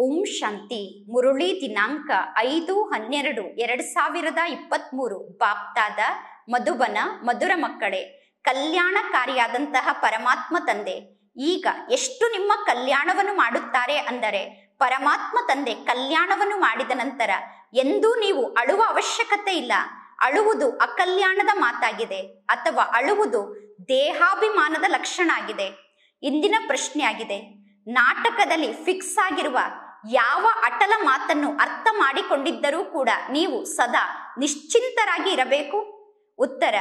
ಓಂ ಶಾಂತಿ ಮುರುಳಿ ದಿನಾಂಕ ಐದು ಹನ್ನೆರಡು ಎರಡು ಸಾವಿರದ ಇಪ್ಪತ್ತ್ಮೂರು ಬಾಪ್ತಾದ ಮಧುಬನ ಮಧುರ ಮಕ್ಕಳೇ ಕಲ್ಯಾಣಕಾರಿಯಾದಂತಹ ಪರಮಾತ್ಮ ತಂದೆ ಈಗ ಎಷ್ಟು ನಿಮ್ಮ ಕಲ್ಯಾಣವನ್ನು ಮಾಡುತ್ತಾರೆ ಅಂದರೆ ಪರಮಾತ್ಮ ತಂದೆ ಕಲ್ಯಾಣವನ್ನು ಮಾಡಿದ ನಂತರ ಎಂದೂ ನೀವು ಅಳುವ ಅವಶ್ಯಕತೆ ಇಲ್ಲ ಅಳುವುದು ಅಕಲ್ಯಾಣದ ಮಾತಾಗಿದೆ ಅಥವಾ ಅಳುವುದು ದೇಹಾಭಿಮಾನದ ಲಕ್ಷಣ ಆಗಿದೆ ಇಂದಿನ ಪ್ರಶ್ನೆ ಆಗಿದೆ ನಾಟಕದಲ್ಲಿ ಫಿಕ್ಸ್ ಆಗಿರುವ ಯಾವ ಅಟಲ ಮಾತನ್ನು ಅರ್ಥ ಮಾಡಿಕೊಂಡಿದ್ದರೂ ಕೂಡ ನೀವು ಸದಾ ನಿಶ್ಚಿಂತರಾಗಿ ಇರಬೇಕು ಉತ್ತರ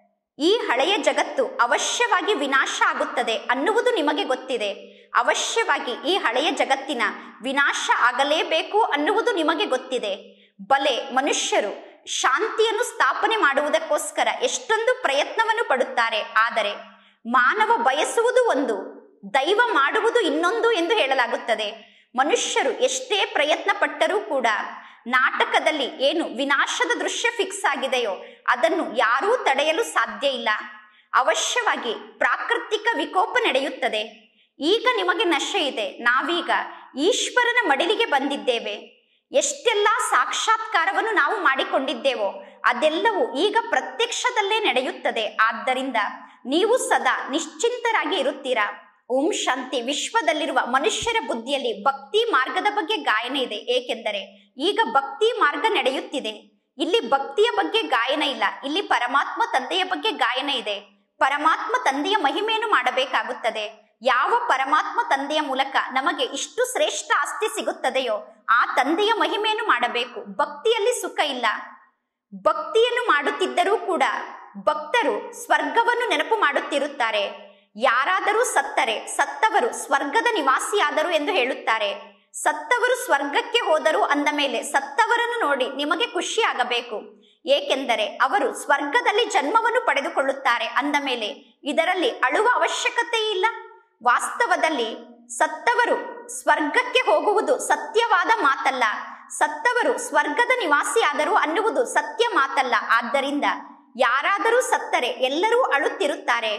ಈ ಹಳೆಯ ಜಗತ್ತು ಅವಶ್ಯವಾಗಿ ವಿನಾಶ ಆಗುತ್ತದೆ ಅನ್ನುವುದು ನಿಮಗೆ ಗೊತ್ತಿದೆ ಅವಶ್ಯವಾಗಿ ಈ ಹಳೆಯ ಜಗತ್ತಿನ ವಿನಾಶ ಆಗಲೇಬೇಕು ಅನ್ನುವುದು ನಿಮಗೆ ಗೊತ್ತಿದೆ ಬಲೆ ಮನುಷ್ಯರು ಶಾಂತಿಯನ್ನು ಸ್ಥಾಪನೆ ಮಾಡುವುದಕ್ಕೋಸ್ಕರ ಎಷ್ಟೊಂದು ಪ್ರಯತ್ನವನ್ನು ಪಡುತ್ತಾರೆ ಆದರೆ ಮಾನವ ಬಯಸುವುದು ಒಂದು ದೈವ ಮಾಡುವುದು ಇನ್ನೊಂದು ಎಂದು ಹೇಳಲಾಗುತ್ತದೆ ಮನುಷ್ಯರು ಎಷ್ಟೇ ಪ್ರಯತ್ನ ಪಟ್ಟರೂ ಕೂಡ ನಾಟಕದಲ್ಲಿ ಏನು ವಿನಾಶದ ದೃಶ್ಯ ಫಿಕ್ಸ್ ಆಗಿದೆಯೋ ಅದನ್ನು ಯಾರೂ ತಡೆಯಲು ಸಾಧ್ಯ ಇಲ್ಲ ಅವಶ್ಯವಾಗಿ ಪ್ರಾಕೃತಿಕ ವಿಕೋಪ ನಡೆಯುತ್ತದೆ ಈಗ ನಿಮಗೆ ನಶೆ ಇದೆ ನಾವೀಗ ಈಶ್ವರನ ಮಡಿಲಿಗೆ ಬಂದಿದ್ದೇವೆ ಎಷ್ಟೆಲ್ಲ ಸಾಕ್ಷಾತ್ಕಾರವನ್ನು ನಾವು ಮಾಡಿಕೊಂಡಿದ್ದೇವೋ ಅದೆಲ್ಲವೂ ಈಗ ಪ್ರತ್ಯಕ್ಷದಲ್ಲೇ ನಡೆಯುತ್ತದೆ ಆದ್ದರಿಂದ ನೀವು ಸದಾ ನಿಶ್ಚಿಂತರಾಗಿ ಇರುತ್ತೀರಾ ಓಂ ಶಾಂತಿ ವಿಶ್ವದಲ್ಲಿರುವ ಮನುಷ್ಯರ ಬುದ್ಧಿಯಲ್ಲಿ ಭಕ್ತಿ ಮಾರ್ಗದ ಬಗ್ಗೆ ಗಾಯನ ಇದೆ ಏಕೆಂದರೆ ಈಗ ಭಕ್ತಿ ಮಾರ್ಗ ನಡೆಯುತ್ತಿದೆ ಇಲ್ಲಿ ಭಕ್ತಿಯ ಬಗ್ಗೆ ಗಾಯನ ಇಲ್ಲ ಇಲ್ಲಿ ಪರಮಾತ್ಮ ತಂದೆಯ ಬಗ್ಗೆ ಗಾಯನ ಇದೆ ಪರಮಾತ್ಮ ತಂದೆಯ ಮಹಿಮೆಯನ್ನು ಮಾಡಬೇಕಾಗುತ್ತದೆ ಯಾವ ಪರಮಾತ್ಮ ತಂದೆಯ ಮೂಲಕ ನಮಗೆ ಇಷ್ಟು ಶ್ರೇಷ್ಠ ಆಸ್ತಿ ಸಿಗುತ್ತದೆಯೋ ಆ ತಂದೆಯ ಮಹಿಮೆಯನ್ನು ಮಾಡಬೇಕು ಭಕ್ತಿಯಲ್ಲಿ ಸುಖ ಇಲ್ಲ ಭಕ್ತಿಯನ್ನು ಮಾಡುತ್ತಿದ್ದರೂ ಕೂಡ ಭಕ್ತರು ಸ್ವರ್ಗವನ್ನು ನೆನಪು ಮಾಡುತ್ತಿರುತ್ತಾರೆ ಯಾರಾದರೂ ಸತ್ತರೆ ಸತ್ತವರು ಸ್ವರ್ಗದ ನಿವಾಸಿಯಾದರು ಎಂದು ಹೇಳುತ್ತಾರೆ ಸತ್ತವರು ಸ್ವರ್ಗಕ್ಕೆ ಹೋದರು ಅಂದ ಮೇಲೆ ಸತ್ತವರನ್ನು ನೋಡಿ ನಿಮಗೆ ಖುಷಿ ಆಗಬೇಕು ಏಕೆಂದರೆ ಅವರು ಸ್ವರ್ಗದಲ್ಲಿ ಜನ್ಮವನ್ನು ಪಡೆದುಕೊಳ್ಳುತ್ತಾರೆ ಅಂದ ಮೇಲೆ ಇದರಲ್ಲಿ ಅಳುವ ಅವಶ್ಯಕತೆ ಇಲ್ಲ ವಾಸ್ತವದಲ್ಲಿ ಸತ್ತವರು ಸ್ವರ್ಗಕ್ಕೆ ಹೋಗುವುದು ಸತ್ಯವಾದ ಮಾತಲ್ಲ ಸತ್ತವರು ಸ್ವರ್ಗದ ನಿವಾಸಿಯಾದರು ಅನ್ನುವುದು ಸತ್ಯ ಮಾತಲ್ಲ ಆದ್ದರಿಂದ ಯಾರಾದರೂ ಸತ್ತರೆ ಎಲ್ಲರೂ ಅಳುತ್ತಿರುತ್ತಾರೆ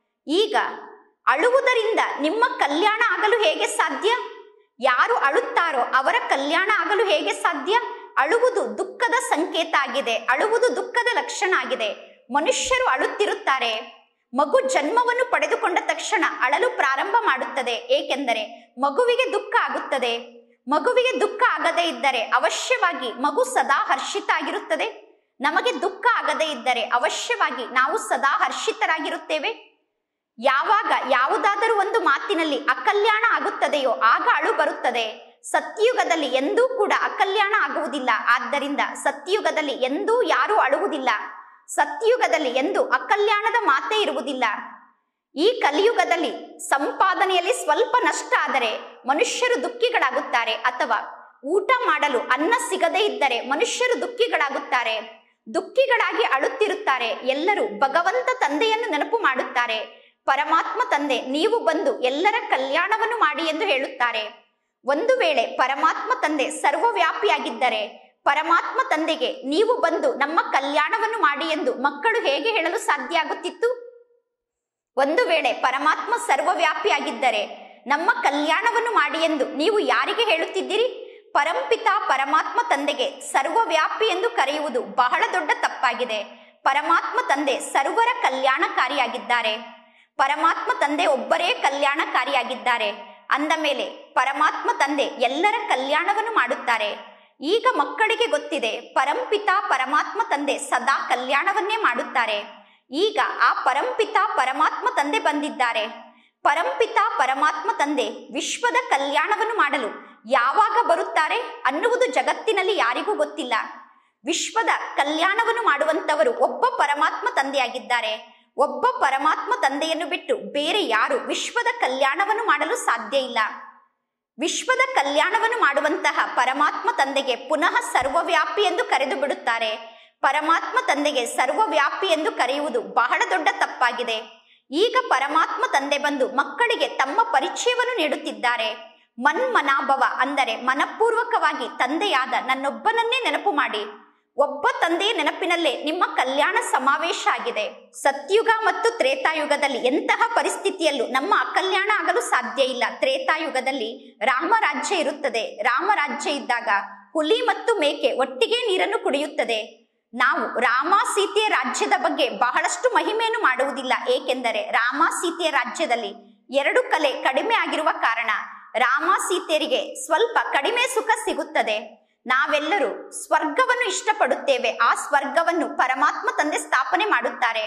ಈಗ ಅಳುವುದರಿಂದ ನಿಮ್ಮ ಕಲ್ಯಾಣ ಆಗಲು ಹೇಗೆ ಸಾಧ್ಯ ಯಾರು ಅಳುತ್ತಾರೋ ಅವರ ಕಲ್ಯಾಣ ಆಗಲು ಹೇಗೆ ಸಾಧ್ಯ ಅಳುವುದು ದುಃಖದ ಸಂಕೇತ ಆಗಿದೆ ಅಳುವುದು ದುಃಖದ ಲಕ್ಷಣ ಆಗಿದೆ ಮನುಷ್ಯರು ಅಳುತ್ತಿರುತ್ತಾರೆ ಮಗು ಜನ್ಮವನ್ನು ಪಡೆದುಕೊಂಡ ತಕ್ಷಣ ಅಳಲು ಪ್ರಾರಂಭ ಮಾಡುತ್ತದೆ ಏಕೆಂದರೆ ಮಗುವಿಗೆ ದುಃಖ ಆಗುತ್ತದೆ ಮಗುವಿಗೆ ದುಃಖ ಆಗದೇ ಇದ್ದರೆ ಅವಶ್ಯವಾಗಿ ಮಗು ಸದಾ ಹರ್ಷಿತ ಆಗಿರುತ್ತದೆ ನಮಗೆ ದುಃಖ ಆಗದೇ ಇದ್ದರೆ ಅವಶ್ಯವಾಗಿ ನಾವು ಸದಾ ಹರ್ಷಿತರಾಗಿರುತ್ತೇವೆ ಯಾವಾಗ ಯಾವುದಾದರೂ ಒಂದು ಮಾತಿನಲ್ಲಿ ಅಕಲ್ಯಾಣ ಆಗುತ್ತದೆಯೋ ಆಗ ಅಳು ಬರುತ್ತದೆ ಸತ್ಯುಗದಲ್ಲಿ ಎಂದೂ ಕೂಡ ಅಕಲ್ಯಾಣ ಆಗುವುದಿಲ್ಲ ಆದ್ದರಿಂದ ಸತ್ಯುಗದಲ್ಲಿ ಎಂದೂ ಯಾರೂ ಅಳುವುದಿಲ್ಲ ಸತ್ಯುಗದಲ್ಲಿ ಎಂದು ಅಕಲ್ಯಾಣದ ಮಾತೇ ಇರುವುದಿಲ್ಲ ಈ ಕಲಿಯುಗದಲ್ಲಿ ಸಂಪಾದನೆಯಲ್ಲಿ ಸ್ವಲ್ಪ ನಷ್ಟ ಆದರೆ ಮನುಷ್ಯರು ದುಃಖಿಗಳಾಗುತ್ತಾರೆ ಅಥವಾ ಊಟ ಮಾಡಲು ಅನ್ನ ಸಿಗದೇ ಇದ್ದರೆ ಮನುಷ್ಯರು ದುಃಖಿಗಳಾಗುತ್ತಾರೆ ದುಃಖಿಗಳಾಗಿ ಅಳುತ್ತಿರುತ್ತಾರೆ ಎಲ್ಲರೂ ಭಗವಂತ ತಂದೆಯನ್ನು ನೆನಪು ಮಾಡುತ್ತಾರೆ ಪರಮಾತ್ಮ ತಂದೆ ನೀವು ಬಂದು ಎಲ್ಲರ ಕಲ್ಯಾಣವನ್ನು ಮಾಡಿ ಎಂದು ಹೇಳುತ್ತಾರೆ ಒಂದು ವೇಳೆ ಪರಮಾತ್ಮ ತಂದೆ ಸರ್ವವ್ಯಾಪಿಯಾಗಿದ್ದರೆ ಪರಮಾತ್ಮ ತಂದೆಗೆ ನೀವು ಬಂದು ನಮ್ಮ ಕಲ್ಯಾಣವನ್ನು ಮಾಡಿ ಎಂದು ಮಕ್ಕಳು ಹೇಗೆ ಹೇಳಲು ಸಾಧ್ಯ ಆಗುತ್ತಿತ್ತು ಒಂದು ವೇಳೆ ಪರಮಾತ್ಮ ಸರ್ವವ್ಯಾಪಿಯಾಗಿದ್ದರೆ ನಮ್ಮ ಕಲ್ಯಾಣವನ್ನು ಮಾಡಿ ಎಂದು ನೀವು ಯಾರಿಗೆ ಹೇಳುತ್ತಿದ್ದೀರಿ ಪರಂಪಿತ ಪರಮಾತ್ಮ ತಂದೆಗೆ ಸರ್ವವ್ಯಾಪಿ ಎಂದು ಕರೆಯುವುದು ಬಹಳ ದೊಡ್ಡ ತಪ್ಪಾಗಿದೆ ಪರಮಾತ್ಮ ತಂದೆ ಸರ್ವರ ಕಲ್ಯಾಣಕಾರಿಯಾಗಿದ್ದಾರೆ ಪರಮಾತ್ಮ ತಂದೆ ಒಬ್ಬರೇ ಕಲ್ಯಾಣಕಾರಿಯಾಗಿದ್ದಾರೆ ಅಂದ ಮೇಲೆ ಪರಮಾತ್ಮ ತಂದೆ ಎಲ್ಲರ ಕಲ್ಯಾಣವನ್ನು ಮಾಡುತ್ತಾರೆ ಈಗ ಮಕ್ಕಳಿಗೆ ಗೊತ್ತಿದೆ ಪರಂಪಿತ ಪರಮಾತ್ಮ ತಂದೆ ಸದಾ ಕಲ್ಯಾಣವನ್ನೇ ಮಾಡುತ್ತಾರೆ ಈಗ ಆ ಪರಂಪಿತ ಪರಮಾತ್ಮ ತಂದೆ ಬಂದಿದ್ದಾರೆ ಪರಂಪಿತ ಪರಮಾತ್ಮ ತಂದೆ ವಿಶ್ವದ ಕಲ್ಯಾಣವನ್ನು ಮಾಡಲು ಯಾವಾಗ ಬರುತ್ತಾರೆ ಅನ್ನುವುದು ಜಗತ್ತಿನಲ್ಲಿ ಯಾರಿಗೂ ಗೊತ್ತಿಲ್ಲ ವಿಶ್ವದ ಕಲ್ಯಾಣವನ್ನು ಮಾಡುವಂತವರು ಒಬ್ಬ ಪರಮಾತ್ಮ ತಂದೆಯಾಗಿದ್ದಾರೆ ಒಬ್ಬ ಪರಮಾತ್ಮ ತಂದೆಯನ್ನು ಬಿಟ್ಟು ಬೇರೆ ಯಾರು ವಿಶ್ವದ ಕಲ್ಯಾಣವನ್ನು ಮಾಡಲು ಸಾಧ್ಯ ಇಲ್ಲ ವಿಶ್ವದ ಕಲ್ಯಾಣವನ್ನು ಮಾಡುವಂತಹ ಪರಮಾತ್ಮ ತಂದೆಗೆ ಪುನಃ ಸರ್ವವ್ಯಾಪಿ ಎಂದು ಕರೆದು ಬಿಡುತ್ತಾರೆ ಪರಮಾತ್ಮ ತಂದೆಗೆ ಸರ್ವವ್ಯಾಪಿ ಎಂದು ಕರೆಯುವುದು ಬಹಳ ದೊಡ್ಡ ತಪ್ಪಾಗಿದೆ ಈಗ ಪರಮಾತ್ಮ ತಂದೆ ಬಂದು ಮಕ್ಕಳಿಗೆ ತಮ್ಮ ಪರಿಚಯವನ್ನು ನೀಡುತ್ತಿದ್ದಾರೆ ಮನ್ಮನಾಭವ ಅಂದರೆ ಮನಪೂರ್ವಕವಾಗಿ ತಂದೆಯಾದ ನನ್ನೊಬ್ಬನನ್ನೇ ನೆನಪು ಮಾಡಿ ಒಬ್ಬ ತಂದೆಯ ನೆನಪಿನಲ್ಲೇ ನಿಮ್ಮ ಕಲ್ಯಾಣ ಸಮಾವೇಶ ಆಗಿದೆ ಸತ್ಯುಗ ಮತ್ತು ತ್ರೇತಾಯುಗದಲ್ಲಿ ಎಂತಹ ಪರಿಸ್ಥಿತಿಯಲ್ಲೂ ನಮ್ಮ ಅಕಲ್ಯಾಣ ಆಗಲು ಸಾಧ್ಯ ಇಲ್ಲ ತ್ರೇತಾಯುಗದಲ್ಲಿ ರಾಮರಾಜ್ಯ ಇರುತ್ತದೆ ರಾಮರಾಜ್ಯ ಇದ್ದಾಗ ಹುಲಿ ಮತ್ತು ಮೇಕೆ ಒಟ್ಟಿಗೆ ನೀರನ್ನು ಕುಡಿಯುತ್ತದೆ ನಾವು ರಾಮ ಸೀತೆಯ ರಾಜ್ಯದ ಬಗ್ಗೆ ಬಹಳಷ್ಟು ಮಹಿಮೆಯನ್ನು ಮಾಡುವುದಿಲ್ಲ ಏಕೆಂದರೆ ರಾಮ ಸೀತೆಯ ರಾಜ್ಯದಲ್ಲಿ ಎರಡು ಕಲೆ ಕಡಿಮೆ ಆಗಿರುವ ಕಾರಣ ರಾಮ ಸೀತೆಯರಿಗೆ ಸ್ವಲ್ಪ ಕಡಿಮೆ ಸುಖ ಸಿಗುತ್ತದೆ ನಾವೆಲ್ಲರೂ ಸ್ವರ್ಗವನ್ನು ಇಷ್ಟಪಡುತ್ತೇವೆ ಆ ಸ್ವರ್ಗವನ್ನು ಪರಮಾತ್ಮ ತಂದೆ ಸ್ಥಾಪನೆ ಮಾಡುತ್ತಾರೆ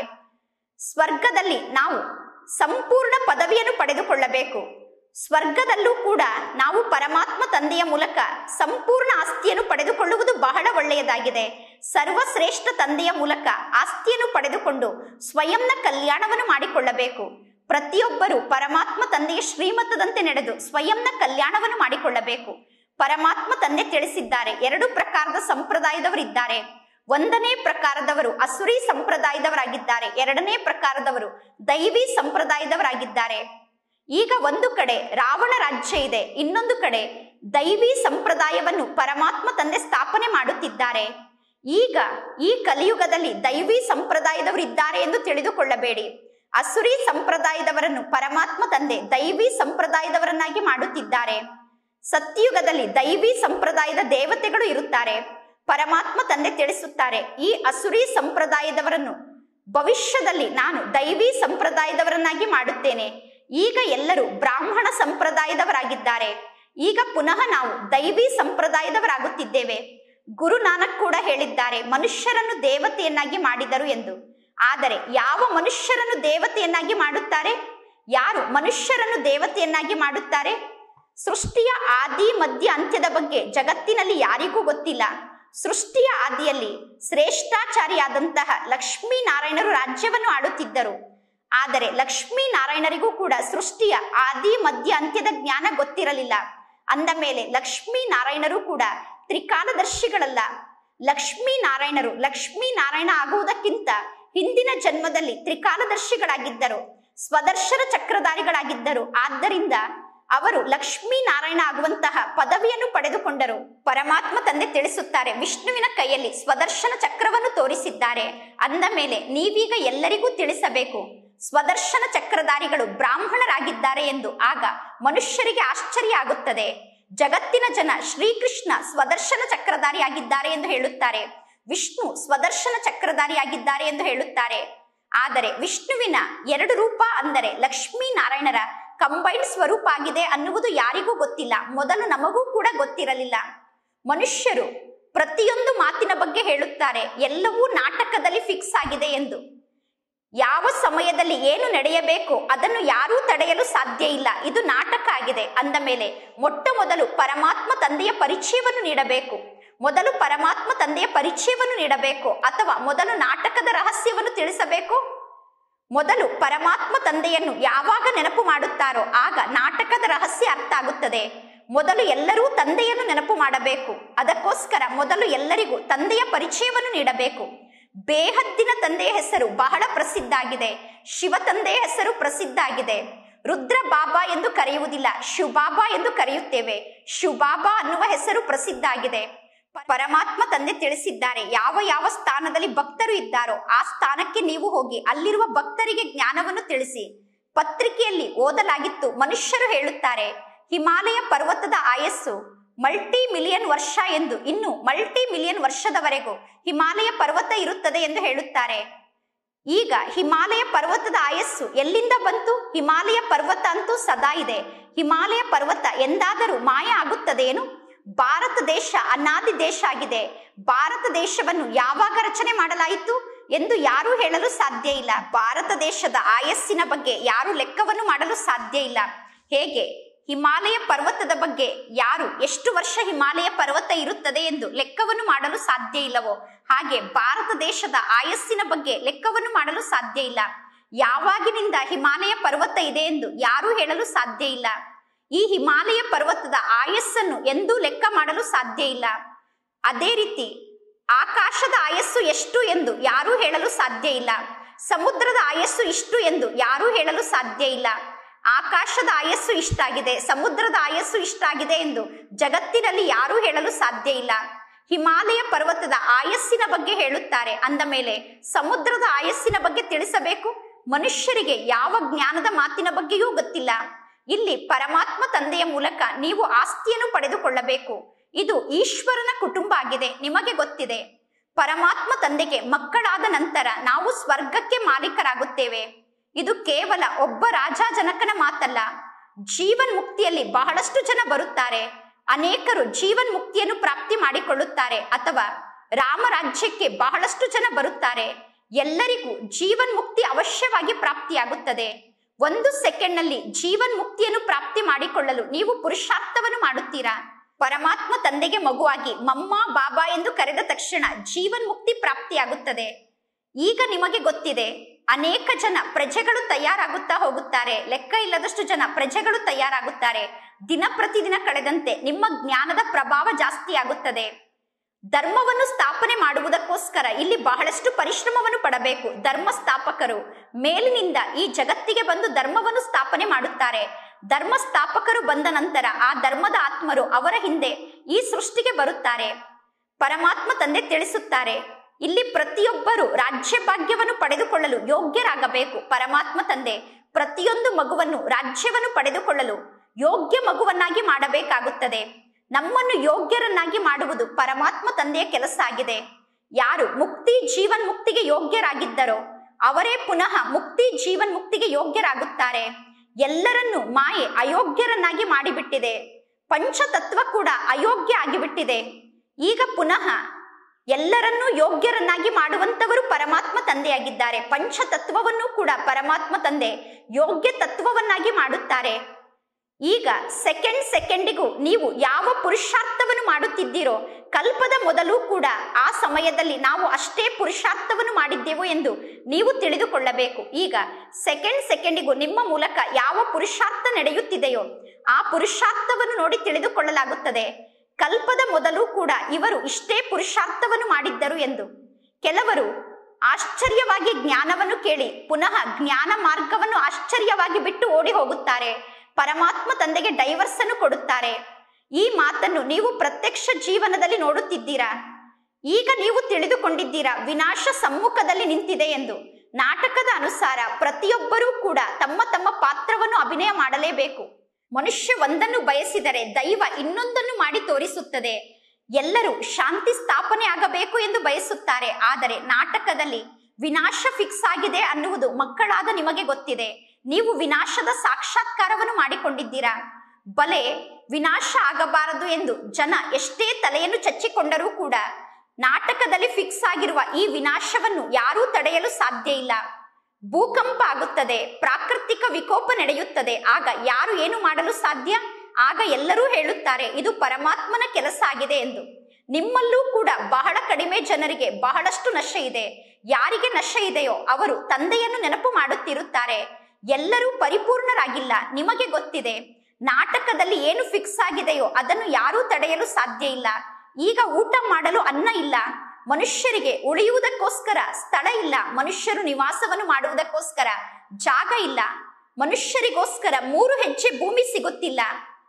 ಸ್ವರ್ಗದಲ್ಲಿ ನಾವು ಸಂಪೂರ್ಣ ಪದವಿಯನ್ನು ಪಡೆದುಕೊಳ್ಳಬೇಕು ಸ್ವರ್ಗದಲ್ಲೂ ಕೂಡ ನಾವು ಪರಮಾತ್ಮ ತಂದೆಯ ಮೂಲಕ ಸಂಪೂರ್ಣ ಆಸ್ತಿಯನ್ನು ಪಡೆದುಕೊಳ್ಳುವುದು ಬಹಳ ಒಳ್ಳೆಯದಾಗಿದೆ ಸರ್ವಶ್ರೇಷ್ಠ ತಂದೆಯ ಮೂಲಕ ಆಸ್ತಿಯನ್ನು ಪಡೆದುಕೊಂಡು ಸ್ವಯಂನ ಕಲ್ಯಾಣವನ್ನು ಮಾಡಿಕೊಳ್ಳಬೇಕು ಪ್ರತಿಯೊಬ್ಬರು ಪರಮಾತ್ಮ ತಂದೆಯ ಶ್ರೀಮತದಂತೆ ನಡೆದು ಸ್ವಯಂನ ಕಲ್ಯಾಣವನ್ನು ಮಾಡಿಕೊಳ್ಳಬೇಕು ಪರಮಾತ್ಮ ತಂದೆ ತಿಳಿಸಿದ್ದಾರೆ ಎರಡು ಪ್ರಕಾರದ ಸಂಪ್ರದಾಯದವರಿದ್ದಾರೆ ಒಂದನೇ ಪ್ರಕಾರದವರು ಅಸುರಿ ಸಂಪ್ರದಾಯದವರಾಗಿದ್ದಾರೆ ಎರಡನೇ ಪ್ರಕಾರದವರು ದೈವಿ ಸಂಪ್ರದಾಯದವರಾಗಿದ್ದಾರೆ ಈಗ ಒಂದು ಕಡೆ ರಾವಣ ರಾಜ್ಯ ಇದೆ ಇನ್ನೊಂದು ಕಡೆ ದೈವಿ ಸಂಪ್ರದಾಯವನ್ನು ಪರಮಾತ್ಮ ತಂದೆ ಸ್ಥಾಪನೆ ಮಾಡುತ್ತಿದ್ದಾರೆ ಈಗ ಈ ಕಲಿಯುಗದಲ್ಲಿ ದೈವಿ ಸಂಪ್ರದಾಯದವರಿದ್ದಾರೆ ಎಂದು ತಿಳಿದುಕೊಳ್ಳಬೇಡಿ ಅಸುರಿ ಸಂಪ್ರದಾಯದವರನ್ನು ಪರಮಾತ್ಮ ತಂದೆ ದೈವಿ ಸಂಪ್ರದಾಯದವರನ್ನಾಗಿ ಮಾಡುತ್ತಿದ್ದಾರೆ ಸತ್ಯಯುಗದಲ್ಲಿ ದೈವಿ ಸಂಪ್ರದಾಯದ ದೇವತೆಗಳು ಇರುತ್ತಾರೆ ಪರಮಾತ್ಮ ತಂದೆ ತಿಳಿಸುತ್ತಾರೆ ಈ ಅಸುರಿ ಸಂಪ್ರದಾಯದವರನ್ನು ಭವಿಷ್ಯದಲ್ಲಿ ನಾನು ದೈವಿ ಸಂಪ್ರದಾಯದವರನ್ನಾಗಿ ಮಾಡುತ್ತೇನೆ ಈಗ ಎಲ್ಲರೂ ಬ್ರಾಹ್ಮಣ ಸಂಪ್ರದಾಯದವರಾಗಿದ್ದಾರೆ ಈಗ ಪುನಃ ನಾವು ದೈವಿ ಸಂಪ್ರದಾಯದವರಾಗುತ್ತಿದ್ದೇವೆ ಗುರು ನಾನಕ್ ಕೂಡ ಹೇಳಿದ್ದಾರೆ ಮನುಷ್ಯರನ್ನು ದೇವತೆಯನ್ನಾಗಿ ಮಾಡಿದರು ಎಂದು ಆದರೆ ಯಾವ ಮನುಷ್ಯರನ್ನು ದೇವತೆಯನ್ನಾಗಿ ಮಾಡುತ್ತಾರೆ ಯಾರು ಮನುಷ್ಯರನ್ನು ದೇವತೆಯನ್ನಾಗಿ ಮಾಡುತ್ತಾರೆ ಸೃಷ್ಟಿಯ ಆದಿ ಮಧ್ಯ ಅಂತ್ಯದ ಬಗ್ಗೆ ಜಗತ್ತಿನಲ್ಲಿ ಯಾರಿಗೂ ಗೊತ್ತಿಲ್ಲ ಸೃಷ್ಟಿಯ ಆದಿಯಲ್ಲಿ ಶ್ರೇಷ್ಠಾಚಾರಿಯಾದಂತಹ ಲಕ್ಷ್ಮೀನಾರಾಯಣರು ರಾಜ್ಯವನ್ನು ಆಡುತ್ತಿದ್ದರು ಆದರೆ ಲಕ್ಷ್ಮೀನಾರಾಯಣರಿಗೂ ಕೂಡ ಸೃಷ್ಟಿಯ ಆದಿ ಮಧ್ಯ ಅಂತ್ಯದ ಜ್ಞಾನ ಗೊತ್ತಿರಲಿಲ್ಲ ಅಂದ ಮೇಲೆ ಲಕ್ಷ್ಮೀನಾರಾಯಣರು ಕೂಡ ತ್ರಿಕಾಲದರ್ಶಿಗಳಲ್ಲ ಲಕ್ಷ್ಮೀನಾರಾಯಣರು ಲಕ್ಷ್ಮೀನಾರಾಯಣ ಆಗುವುದಕ್ಕಿಂತ ಹಿಂದಿನ ಜನ್ಮದಲ್ಲಿ ತ್ರಿಕಾಲದರ್ಶಿಗಳಾಗಿದ್ದರು ಸ್ವದರ್ಶನ ಚಕ್ರಧಾರಿಗಳಾಗಿದ್ದರು ಆದ್ದರಿಂದ ಅವರು ಲಕ್ಷ್ಮೀನಾರಾಯಣ ಆಗುವಂತಹ ಪದವಿಯನ್ನು ಪಡೆದುಕೊಂಡರು ಪರಮಾತ್ಮ ತಂದೆ ತಿಳಿಸುತ್ತಾರೆ ವಿಷ್ಣುವಿನ ಕೈಯಲ್ಲಿ ಸ್ವದರ್ಶನ ಚಕ್ರವನ್ನು ತೋರಿಸಿದ್ದಾರೆ ಅಂದ ಮೇಲೆ ನೀವೀಗ ಎಲ್ಲರಿಗೂ ತಿಳಿಸಬೇಕು ಸ್ವದರ್ಶನ ಚಕ್ರಧಾರಿಗಳು ಬ್ರಾಹ್ಮಣರಾಗಿದ್ದಾರೆ ಎಂದು ಆಗ ಮನುಷ್ಯರಿಗೆ ಆಶ್ಚರ್ಯ ಆಗುತ್ತದೆ ಜಗತ್ತಿನ ಜನ ಶ್ರೀಕೃಷ್ಣ ಸ್ವದರ್ಶನ ಚಕ್ರಧಾರಿಯಾಗಿದ್ದಾರೆ ಎಂದು ಹೇಳುತ್ತಾರೆ ವಿಷ್ಣು ಸ್ವದರ್ಶನ ಚಕ್ರಧಾರಿಯಾಗಿದ್ದಾರೆ ಎಂದು ಹೇಳುತ್ತಾರೆ ಆದರೆ ವಿಷ್ಣುವಿನ ಎರಡು ರೂಪ ಅಂದರೆ ಲಕ್ಷ್ಮೀನಾರಾಯಣರ ಕಂಬೈನ್ಡ್ ಸ್ವರೂಪ ಆಗಿದೆ ಅನ್ನುವುದು ಯಾರಿಗೂ ಗೊತ್ತಿಲ್ಲ ಮೊದಲು ನಮಗೂ ಕೂಡ ಗೊತ್ತಿರಲಿಲ್ಲ ಮನುಷ್ಯರು ಪ್ರತಿಯೊಂದು ಮಾತಿನ ಬಗ್ಗೆ ಹೇಳುತ್ತಾರೆ ಎಲ್ಲವೂ ನಾಟಕದಲ್ಲಿ ಫಿಕ್ಸ್ ಆಗಿದೆ ಎಂದು ಯಾವ ಸಮಯದಲ್ಲಿ ಏನು ನಡೆಯಬೇಕು ಅದನ್ನು ಯಾರೂ ತಡೆಯಲು ಸಾಧ್ಯ ಇಲ್ಲ ಇದು ನಾಟಕ ಆಗಿದೆ ಅಂದ ಮೇಲೆ ಮೊಟ್ಟ ಮೊದಲು ಪರಮಾತ್ಮ ತಂದೆಯ ಪರಿಚಯವನ್ನು ನೀಡಬೇಕು ಮೊದಲು ಪರಮಾತ್ಮ ತಂದೆಯ ಪರಿಚಯವನ್ನು ನೀಡಬೇಕು ಅಥವಾ ಮೊದಲು ನಾಟಕದ ರಹಸ್ಯವನ್ನು ತಿಳಿಸಬೇಕು ಮೊದಲು ಪರಮಾತ್ಮ ತಂದೆಯನ್ನು ಯಾವಾಗ ನೆನಪು ಮಾಡುತ್ತಾರೋ ಆಗ ನಾಟಕದ ರಹಸ್ಯ ಅರ್ಥ ಆಗುತ್ತದೆ ಮೊದಲು ಎಲ್ಲರೂ ತಂದೆಯನ್ನು ನೆನಪು ಮಾಡಬೇಕು ಅದಕ್ಕೋಸ್ಕರ ಮೊದಲು ಎಲ್ಲರಿಗೂ ತಂದೆಯ ಪರಿಚಯವನ್ನು ನೀಡಬೇಕು ಬೇಹದ್ದಿನ ತಂದೆಯ ಹೆಸರು ಬಹಳ ಪ್ರಸಿದ್ಧ ಆಗಿದೆ ಶಿವ ತಂದೆಯ ಹೆಸರು ಪ್ರಸಿದ್ಧ ಆಗಿದೆ ರುದ್ರ ಬಾಬಾ ಎಂದು ಕರೆಯುವುದಿಲ್ಲ ಶುಬಾಬಾ ಎಂದು ಕರೆಯುತ್ತೇವೆ ಶುಬಾಬಾ ಅನ್ನುವ ಹೆಸರು ಪ್ರಸಿದ್ಧ ಆಗಿದೆ ಪರಮಾತ್ಮ ತಂದೆ ತಿಳಿಸಿದ್ದಾರೆ ಯಾವ ಯಾವ ಸ್ಥಾನದಲ್ಲಿ ಭಕ್ತರು ಇದ್ದಾರೋ ಆ ಸ್ಥಾನಕ್ಕೆ ನೀವು ಹೋಗಿ ಅಲ್ಲಿರುವ ಭಕ್ತರಿಗೆ ಜ್ಞಾನವನ್ನು ತಿಳಿಸಿ ಪತ್ರಿಕೆಯಲ್ಲಿ ಓದಲಾಗಿತ್ತು ಮನುಷ್ಯರು ಹೇಳುತ್ತಾರೆ ಹಿಮಾಲಯ ಪರ್ವತದ ಆಯಸ್ಸು ಮಲ್ಟಿ ಮಿಲಿಯನ್ ವರ್ಷ ಎಂದು ಇನ್ನು ಮಲ್ಟಿ ಮಿಲಿಯನ್ ವರ್ಷದವರೆಗೂ ಹಿಮಾಲಯ ಪರ್ವತ ಇರುತ್ತದೆ ಎಂದು ಹೇಳುತ್ತಾರೆ ಈಗ ಹಿಮಾಲಯ ಪರ್ವತದ ಆಯಸ್ಸು ಎಲ್ಲಿಂದ ಬಂತು ಹಿಮಾಲಯ ಪರ್ವತ ಅಂತೂ ಸದಾ ಇದೆ ಹಿಮಾಲಯ ಪರ್ವತ ಎಂದಾದರೂ ಮಾಯ ಆಗುತ್ತದೇನು ಭಾರತ ದೇಶ ಅನಾದಿ ದೇಶ ಆಗಿದೆ ಭಾರತ ದೇಶವನ್ನು ಯಾವಾಗ ರಚನೆ ಮಾಡಲಾಯಿತು ಎಂದು ಯಾರೂ ಹೇಳಲು ಸಾಧ್ಯ ಇಲ್ಲ ಭಾರತ ದೇಶದ ಆಯಸ್ಸಿನ ಬಗ್ಗೆ ಯಾರು ಲೆಕ್ಕವನ್ನು ಮಾಡಲು ಸಾಧ್ಯ ಇಲ್ಲ ಹೇಗೆ ಹಿಮಾಲಯ ಪರ್ವತದ ಬಗ್ಗೆ ಯಾರು ಎಷ್ಟು ವರ್ಷ ಹಿಮಾಲಯ ಪರ್ವತ ಇರುತ್ತದೆ ಎಂದು ಲೆಕ್ಕವನ್ನು ಮಾಡಲು ಸಾಧ್ಯ ಇಲ್ಲವೋ ಹಾಗೆ ಭಾರತ ದೇಶದ ಆಯಸ್ಸಿನ ಬಗ್ಗೆ ಲೆಕ್ಕವನ್ನು ಮಾಡಲು ಸಾಧ್ಯ ಇಲ್ಲ ಯಾವಾಗಿನಿಂದ ಹಿಮಾಲಯ ಪರ್ವತ ಇದೆ ಎಂದು ಯಾರೂ ಹೇಳಲು ಸಾಧ್ಯ ಇಲ್ಲ ಈ ಹಿಮಾಲಯ ಪರ್ವತದ ಆಯಸ್ಸನ್ನು ಎಂದೂ ಲೆಕ್ಕ ಮಾಡಲು ಸಾಧ್ಯ ಇಲ್ಲ ಅದೇ ರೀತಿ ಆಕಾಶದ ಆಯಸ್ಸು ಎಷ್ಟು ಎಂದು ಯಾರೂ ಹೇಳಲು ಸಾಧ್ಯ ಇಲ್ಲ ಸಮುದ್ರದ ಆಯಸ್ಸು ಇಷ್ಟು ಎಂದು ಯಾರೂ ಹೇಳಲು ಸಾಧ್ಯ ಇಲ್ಲ ಆಕಾಶದ ಆಯಸ್ಸು ಇಷ್ಟಾಗಿದೆ ಸಮುದ್ರದ ಆಯಸ್ಸು ಇಷ್ಟಾಗಿದೆ ಎಂದು ಜಗತ್ತಿನಲ್ಲಿ ಯಾರೂ ಹೇಳಲು ಸಾಧ್ಯ ಇಲ್ಲ ಹಿಮಾಲಯ ಪರ್ವತದ ಆಯಸ್ಸಿನ ಬಗ್ಗೆ ಹೇಳುತ್ತಾರೆ ಅಂದ ಮೇಲೆ ಸಮುದ್ರದ ಆಯಸ್ಸಿನ ಬಗ್ಗೆ ತಿಳಿಸಬೇಕು ಮನುಷ್ಯರಿಗೆ ಯಾವ ಜ್ಞಾನದ ಮಾತಿನ ಬಗ್ಗೆಯೂ ಗೊತ್ತಿಲ್ಲ ಇಲ್ಲಿ ಪರಮಾತ್ಮ ತಂದೆಯ ಮೂಲಕ ನೀವು ಆಸ್ತಿಯನ್ನು ಪಡೆದುಕೊಳ್ಳಬೇಕು ಇದು ಈಶ್ವರನ ಕುಟುಂಬ ಆಗಿದೆ ನಿಮಗೆ ಗೊತ್ತಿದೆ ಪರಮಾತ್ಮ ತಂದೆಗೆ ಮಕ್ಕಳಾದ ನಂತರ ನಾವು ಸ್ವರ್ಗಕ್ಕೆ ಮಾಲೀಕರಾಗುತ್ತೇವೆ ಇದು ಕೇವಲ ಒಬ್ಬ ರಾಜ ಜನಕನ ಮಾತಲ್ಲ ಜೀವನ್ ಮುಕ್ತಿಯಲ್ಲಿ ಬಹಳಷ್ಟು ಜನ ಬರುತ್ತಾರೆ ಅನೇಕರು ಜೀವನ್ ಮುಕ್ತಿಯನ್ನು ಪ್ರಾಪ್ತಿ ಮಾಡಿಕೊಳ್ಳುತ್ತಾರೆ ಅಥವಾ ರಾಮರಾಜ್ಯಕ್ಕೆ ಬಹಳಷ್ಟು ಜನ ಬರುತ್ತಾರೆ ಎಲ್ಲರಿಗೂ ಜೀವನ್ ಮುಕ್ತಿ ಅವಶ್ಯವಾಗಿ ಪ್ರಾಪ್ತಿಯಾಗುತ್ತದೆ ಒಂದು ಸೆಕೆಂಡ್ ನಲ್ಲಿ ಜೀವನ್ ಮುಕ್ತಿಯನ್ನು ಪ್ರಾಪ್ತಿ ಮಾಡಿಕೊಳ್ಳಲು ನೀವು ಪುರುಷಾರ್ಥವನ್ನು ಮಾಡುತ್ತೀರಾ ಪರಮಾತ್ಮ ತಂದೆಗೆ ಮಗುವಾಗಿ ಮಮ್ಮ ಬಾಬಾ ಎಂದು ಕರೆದ ತಕ್ಷಣ ಜೀವನ್ ಮುಕ್ತಿ ಪ್ರಾಪ್ತಿಯಾಗುತ್ತದೆ ಈಗ ನಿಮಗೆ ಗೊತ್ತಿದೆ ಅನೇಕ ಜನ ಪ್ರಜೆಗಳು ತಯಾರಾಗುತ್ತಾ ಹೋಗುತ್ತಾರೆ ಲೆಕ್ಕ ಇಲ್ಲದಷ್ಟು ಜನ ಪ್ರಜೆಗಳು ತಯಾರಾಗುತ್ತಾರೆ ದಿನ ಪ್ರತಿದಿನ ಕಳೆದಂತೆ ನಿಮ್ಮ ಜ್ಞಾನದ ಪ್ರಭಾವ ಜಾಸ್ತಿ ಆಗುತ್ತದೆ ಧರ್ಮವನ್ನು ಸ್ಥಾಪನೆ ಮಾಡುವುದಕ್ಕೋಸ್ಕರ ಇಲ್ಲಿ ಬಹಳಷ್ಟು ಪರಿಶ್ರಮವನ್ನು ಪಡಬೇಕು ಧರ್ಮ ಸ್ಥಾಪಕರು ಮೇಲಿನಿಂದ ಈ ಜಗತ್ತಿಗೆ ಬಂದು ಧರ್ಮವನ್ನು ಸ್ಥಾಪನೆ ಮಾಡುತ್ತಾರೆ ಧರ್ಮ ಸ್ಥಾಪಕರು ಬಂದ ನಂತರ ಆ ಧರ್ಮದ ಆತ್ಮರು ಅವರ ಹಿಂದೆ ಈ ಸೃಷ್ಟಿಗೆ ಬರುತ್ತಾರೆ ಪರಮಾತ್ಮ ತಂದೆ ತಿಳಿಸುತ್ತಾರೆ ಇಲ್ಲಿ ಪ್ರತಿಯೊಬ್ಬರು ರಾಜ್ಯ ಭಾಗ್ಯವನ್ನು ಪಡೆದುಕೊಳ್ಳಲು ಯೋಗ್ಯರಾಗಬೇಕು ಪರಮಾತ್ಮ ತಂದೆ ಪ್ರತಿಯೊಂದು ಮಗುವನ್ನು ರಾಜ್ಯವನ್ನು ಪಡೆದುಕೊಳ್ಳಲು ಯೋಗ್ಯ ಮಗುವನ್ನಾಗಿ ಮಾಡಬೇಕಾಗುತ್ತದೆ ನಮ್ಮನ್ನು ಯೋಗ್ಯರನ್ನಾಗಿ ಮಾಡುವುದು ಪರಮಾತ್ಮ ತಂದೆಯ ಕೆಲಸ ಆಗಿದೆ ಯಾರು ಮುಕ್ತಿ ಜೀವನ್ ಮುಕ್ತಿಗೆ ಯೋಗ್ಯರಾಗಿದ್ದರೋ ಅವರೇ ಪುನಃ ಮುಕ್ತಿ ಜೀವನ್ ಮುಕ್ತಿಗೆ ಯೋಗ್ಯರಾಗುತ್ತಾರೆ ಎಲ್ಲರನ್ನೂ ಮಾಯೆ ಅಯೋಗ್ಯರನ್ನಾಗಿ ಮಾಡಿಬಿಟ್ಟಿದೆ ಪಂಚತತ್ವ ಕೂಡ ಅಯೋಗ್ಯ ಆಗಿಬಿಟ್ಟಿದೆ ಈಗ ಪುನಃ ಎಲ್ಲರನ್ನೂ ಯೋಗ್ಯರನ್ನಾಗಿ ಮಾಡುವಂತವರು ಪರಮಾತ್ಮ ತಂದೆಯಾಗಿದ್ದಾರೆ ಪಂಚತತ್ವವನ್ನು ಕೂಡ ಪರಮಾತ್ಮ ತಂದೆ ಯೋಗ್ಯ ತತ್ವವನ್ನಾಗಿ ಮಾಡುತ್ತಾರೆ ಈಗ ಸೆಕೆಂಡ್ ಸೆಕೆಂಡಿಗೂ ನೀವು ಯಾವ ಪುರುಷಾರ್ಥವನ್ನು ಮಾಡುತ್ತಿದ್ದೀರೋ ಕಲ್ಪದ ಮೊದಲು ಕೂಡ ಆ ಸಮಯದಲ್ಲಿ ನಾವು ಅಷ್ಟೇ ಪುರುಷಾರ್ಥವನ್ನು ಮಾಡಿದ್ದೆವು ಎಂದು ನೀವು ತಿಳಿದುಕೊಳ್ಳಬೇಕು ಈಗ ಸೆಕೆಂಡ್ ಸೆಕೆಂಡಿಗೂ ನಿಮ್ಮ ಮೂಲಕ ಯಾವ ಪುರುಷಾರ್ಥ ನಡೆಯುತ್ತಿದೆಯೋ ಆ ಪುರುಷಾರ್ಥವನ್ನು ನೋಡಿ ತಿಳಿದುಕೊಳ್ಳಲಾಗುತ್ತದೆ ಕಲ್ಪದ ಮೊದಲು ಕೂಡ ಇವರು ಇಷ್ಟೇ ಪುರುಷಾರ್ಥವನ್ನು ಮಾಡಿದ್ದರು ಎಂದು ಕೆಲವರು ಆಶ್ಚರ್ಯವಾಗಿ ಜ್ಞಾನವನ್ನು ಕೇಳಿ ಪುನಃ ಜ್ಞಾನ ಮಾರ್ಗವನ್ನು ಆಶ್ಚರ್ಯವಾಗಿ ಬಿಟ್ಟು ಓಡಿ ಹೋಗುತ್ತಾರೆ ಪರಮಾತ್ಮ ತಂದೆಗೆ ಡೈವರ್ಸ್ ಅನ್ನು ಕೊಡುತ್ತಾರೆ ಈ ಮಾತನ್ನು ನೀವು ಪ್ರತ್ಯಕ್ಷ ಜೀವನದಲ್ಲಿ ನೋಡುತ್ತಿದ್ದೀರಾ ಈಗ ನೀವು ತಿಳಿದುಕೊಂಡಿದ್ದೀರಾ ವಿನಾಶ ಸಮ್ಮುಖದಲ್ಲಿ ನಿಂತಿದೆ ಎಂದು ನಾಟಕದ ಅನುಸಾರ ಪ್ರತಿಯೊಬ್ಬರೂ ಕೂಡ ತಮ್ಮ ತಮ್ಮ ಪಾತ್ರವನ್ನು ಅಭಿನಯ ಮಾಡಲೇಬೇಕು ಮನುಷ್ಯ ಒಂದನ್ನು ಬಯಸಿದರೆ ದೈವ ಇನ್ನೊಂದನ್ನು ಮಾಡಿ ತೋರಿಸುತ್ತದೆ ಎಲ್ಲರೂ ಶಾಂತಿ ಸ್ಥಾಪನೆ ಆಗಬೇಕು ಎಂದು ಬಯಸುತ್ತಾರೆ ಆದರೆ ನಾಟಕದಲ್ಲಿ ವಿನಾಶ ಫಿಕ್ಸ್ ಆಗಿದೆ ಅನ್ನುವುದು ಮಕ್ಕಳಾದ ನಿಮಗೆ ಗೊತ್ತಿದೆ ನೀವು ವಿನಾಶದ ಸಾಕ್ಷಾತ್ಕಾರವನ್ನು ಮಾಡಿಕೊಂಡಿದ್ದೀರಾ ಬಲೆ ವಿನಾಶ ಆಗಬಾರದು ಎಂದು ಜನ ಎಷ್ಟೇ ತಲೆಯನ್ನು ಚಚ್ಚಿಕೊಂಡರೂ ಕೂಡ ನಾಟಕದಲ್ಲಿ ಫಿಕ್ಸ್ ಆಗಿರುವ ಈ ವಿನಾಶವನ್ನು ಯಾರೂ ತಡೆಯಲು ಸಾಧ್ಯ ಇಲ್ಲ ಭೂಕಂಪ ಆಗುತ್ತದೆ ಪ್ರಾಕೃತಿಕ ವಿಕೋಪ ನಡೆಯುತ್ತದೆ ಆಗ ಯಾರು ಏನು ಮಾಡಲು ಸಾಧ್ಯ ಆಗ ಎಲ್ಲರೂ ಹೇಳುತ್ತಾರೆ ಇದು ಪರಮಾತ್ಮನ ಕೆಲಸ ಆಗಿದೆ ಎಂದು ನಿಮ್ಮಲ್ಲೂ ಕೂಡ ಬಹಳ ಕಡಿಮೆ ಜನರಿಗೆ ಬಹಳಷ್ಟು ನಶೆ ಇದೆ ಯಾರಿಗೆ ನಶೆ ಇದೆಯೋ ಅವರು ತಂದೆಯನ್ನು ನೆನಪು ಮಾಡುತ್ತಿರುತ್ತಾರೆ ಎಲ್ಲರೂ ಪರಿಪೂರ್ಣರಾಗಿಲ್ಲ ನಿಮಗೆ ಗೊತ್ತಿದೆ ನಾಟಕದಲ್ಲಿ ಏನು ಫಿಕ್ಸ್ ಆಗಿದೆಯೋ ಅದನ್ನು ಯಾರೂ ತಡೆಯಲು ಸಾಧ್ಯ ಇಲ್ಲ ಈಗ ಊಟ ಮಾಡಲು ಅನ್ನ ಇಲ್ಲ ಮನುಷ್ಯರಿಗೆ ಉಳಿಯುವುದಕ್ಕೋಸ್ಕರ ಸ್ಥಳ ಇಲ್ಲ ಮನುಷ್ಯರು ನಿವಾಸವನ್ನು ಮಾಡುವುದಕ್ಕೋಸ್ಕರ ಜಾಗ ಇಲ್ಲ ಮನುಷ್ಯರಿಗೋಸ್ಕರ ಮೂರು ಹೆಜ್ಜೆ ಭೂಮಿ ಸಿಗುತ್ತಿಲ್ಲ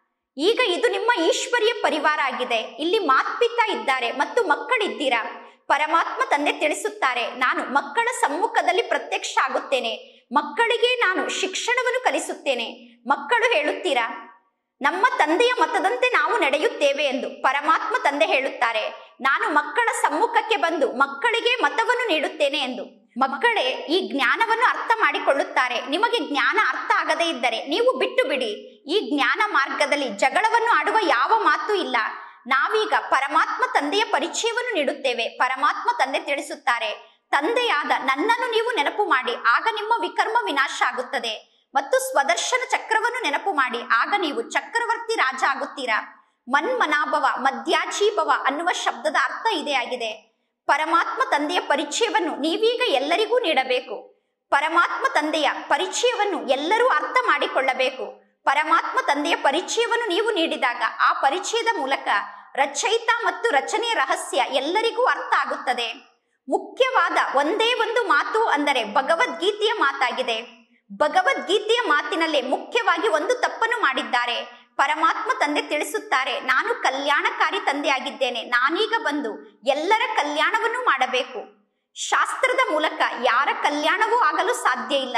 ಈಗ ಇದು ನಿಮ್ಮ ಈಶ್ವರಿಯ ಪರಿವಾರ ಆಗಿದೆ ಇಲ್ಲಿ ಮಾತ್ಪಿತ ಇದ್ದಾರೆ ಮತ್ತು ಮಕ್ಕಳಿದ್ದೀರಾ ಪರಮಾತ್ಮ ತಂದೆ ತಿಳಿಸುತ್ತಾರೆ ನಾನು ಮಕ್ಕಳ ಸಮ್ಮುಖದಲ್ಲಿ ಪ್ರತ್ಯಕ್ಷ ಆಗುತ್ತೇನೆ ಮಕ್ಕಳಿಗೆ ನಾನು ಶಿಕ್ಷಣವನ್ನು ಕಲಿಸುತ್ತೇನೆ ಮಕ್ಕಳು ಹೇಳುತ್ತೀರಾ ನಮ್ಮ ತಂದೆಯ ಮತದಂತೆ ನಾವು ನಡೆಯುತ್ತೇವೆ ಎಂದು ಪರಮಾತ್ಮ ತಂದೆ ಹೇಳುತ್ತಾರೆ ನಾನು ಮಕ್ಕಳ ಸಮ್ಮುಖಕ್ಕೆ ಬಂದು ಮಕ್ಕಳಿಗೆ ಮತವನ್ನು ನೀಡುತ್ತೇನೆ ಎಂದು ಮಕ್ಕಳೇ ಈ ಜ್ಞಾನವನ್ನು ಅರ್ಥ ಮಾಡಿಕೊಳ್ಳುತ್ತಾರೆ ನಿಮಗೆ ಜ್ಞಾನ ಅರ್ಥ ಆಗದೇ ಇದ್ದರೆ ನೀವು ಬಿಟ್ಟು ಬಿಡಿ ಈ ಜ್ಞಾನ ಮಾರ್ಗದಲ್ಲಿ ಜಗಳವನ್ನು ಆಡುವ ಯಾವ ಮಾತು ಇಲ್ಲ ನಾವೀಗ ಪರಮಾತ್ಮ ತಂದೆಯ ಪರಿಚಯವನ್ನು ನೀಡುತ್ತೇವೆ ಪರಮಾತ್ಮ ತಂದೆ ತಿಳಿಸುತ್ತಾರೆ ತಂದೆಯಾದ ನನ್ನನ್ನು ನೀವು ನೆನಪು ಮಾಡಿ ಆಗ ನಿಮ್ಮ ವಿಕರ್ಮ ವಿನಾಶ ಆಗುತ್ತದೆ ಮತ್ತು ಸ್ವದರ್ಶನ ಚಕ್ರವನ್ನು ನೆನಪು ಮಾಡಿ ಆಗ ನೀವು ಚಕ್ರವರ್ತಿ ರಾಜ ಆಗುತ್ತೀರಾ ಮನ್ಮನಾಭವ ಮಧ್ಯಾಜೀಭವ ಅನ್ನುವ ಶಬ್ದದ ಅರ್ಥ ಇದೇ ಆಗಿದೆ ಪರಮಾತ್ಮ ತಂದೆಯ ಪರಿಚಯವನ್ನು ನೀವೀಗ ಎಲ್ಲರಿಗೂ ನೀಡಬೇಕು ಪರಮಾತ್ಮ ತಂದೆಯ ಪರಿಚಯವನ್ನು ಎಲ್ಲರೂ ಅರ್ಥ ಮಾಡಿಕೊಳ್ಳಬೇಕು ಪರಮಾತ್ಮ ತಂದೆಯ ಪರಿಚಯವನ್ನು ನೀವು ನೀಡಿದಾಗ ಆ ಪರಿಚಯದ ಮೂಲಕ ರಚಯಿತ ಮತ್ತು ರಚನೆಯ ರಹಸ್ಯ ಎಲ್ಲರಿಗೂ ಅರ್ಥ ಆಗುತ್ತದೆ ಮುಖ್ಯವಾದ ಒಂದೇ ಒಂದು ಮಾತು ಅಂದರೆ ಭಗವದ್ಗೀತೆಯ ಮಾತಾಗಿದೆ ಭಗವದ್ಗೀತೆಯ ಮಾತಿನಲ್ಲೇ ಮುಖ್ಯವಾಗಿ ಒಂದು ತಪ್ಪನ್ನು ಮಾಡಿದ್ದಾರೆ ಪರಮಾತ್ಮ ತಂದೆ ತಿಳಿಸುತ್ತಾರೆ ನಾನು ಕಲ್ಯಾಣಕಾರಿ ತಂದೆಯಾಗಿದ್ದೇನೆ ನಾನೀಗ ಬಂದು ಎಲ್ಲರ ಕಲ್ಯಾಣವನ್ನು ಮಾಡಬೇಕು ಶಾಸ್ತ್ರದ ಮೂಲಕ ಯಾರ ಕಲ್ಯಾಣವೂ ಆಗಲು ಸಾಧ್ಯ ಇಲ್ಲ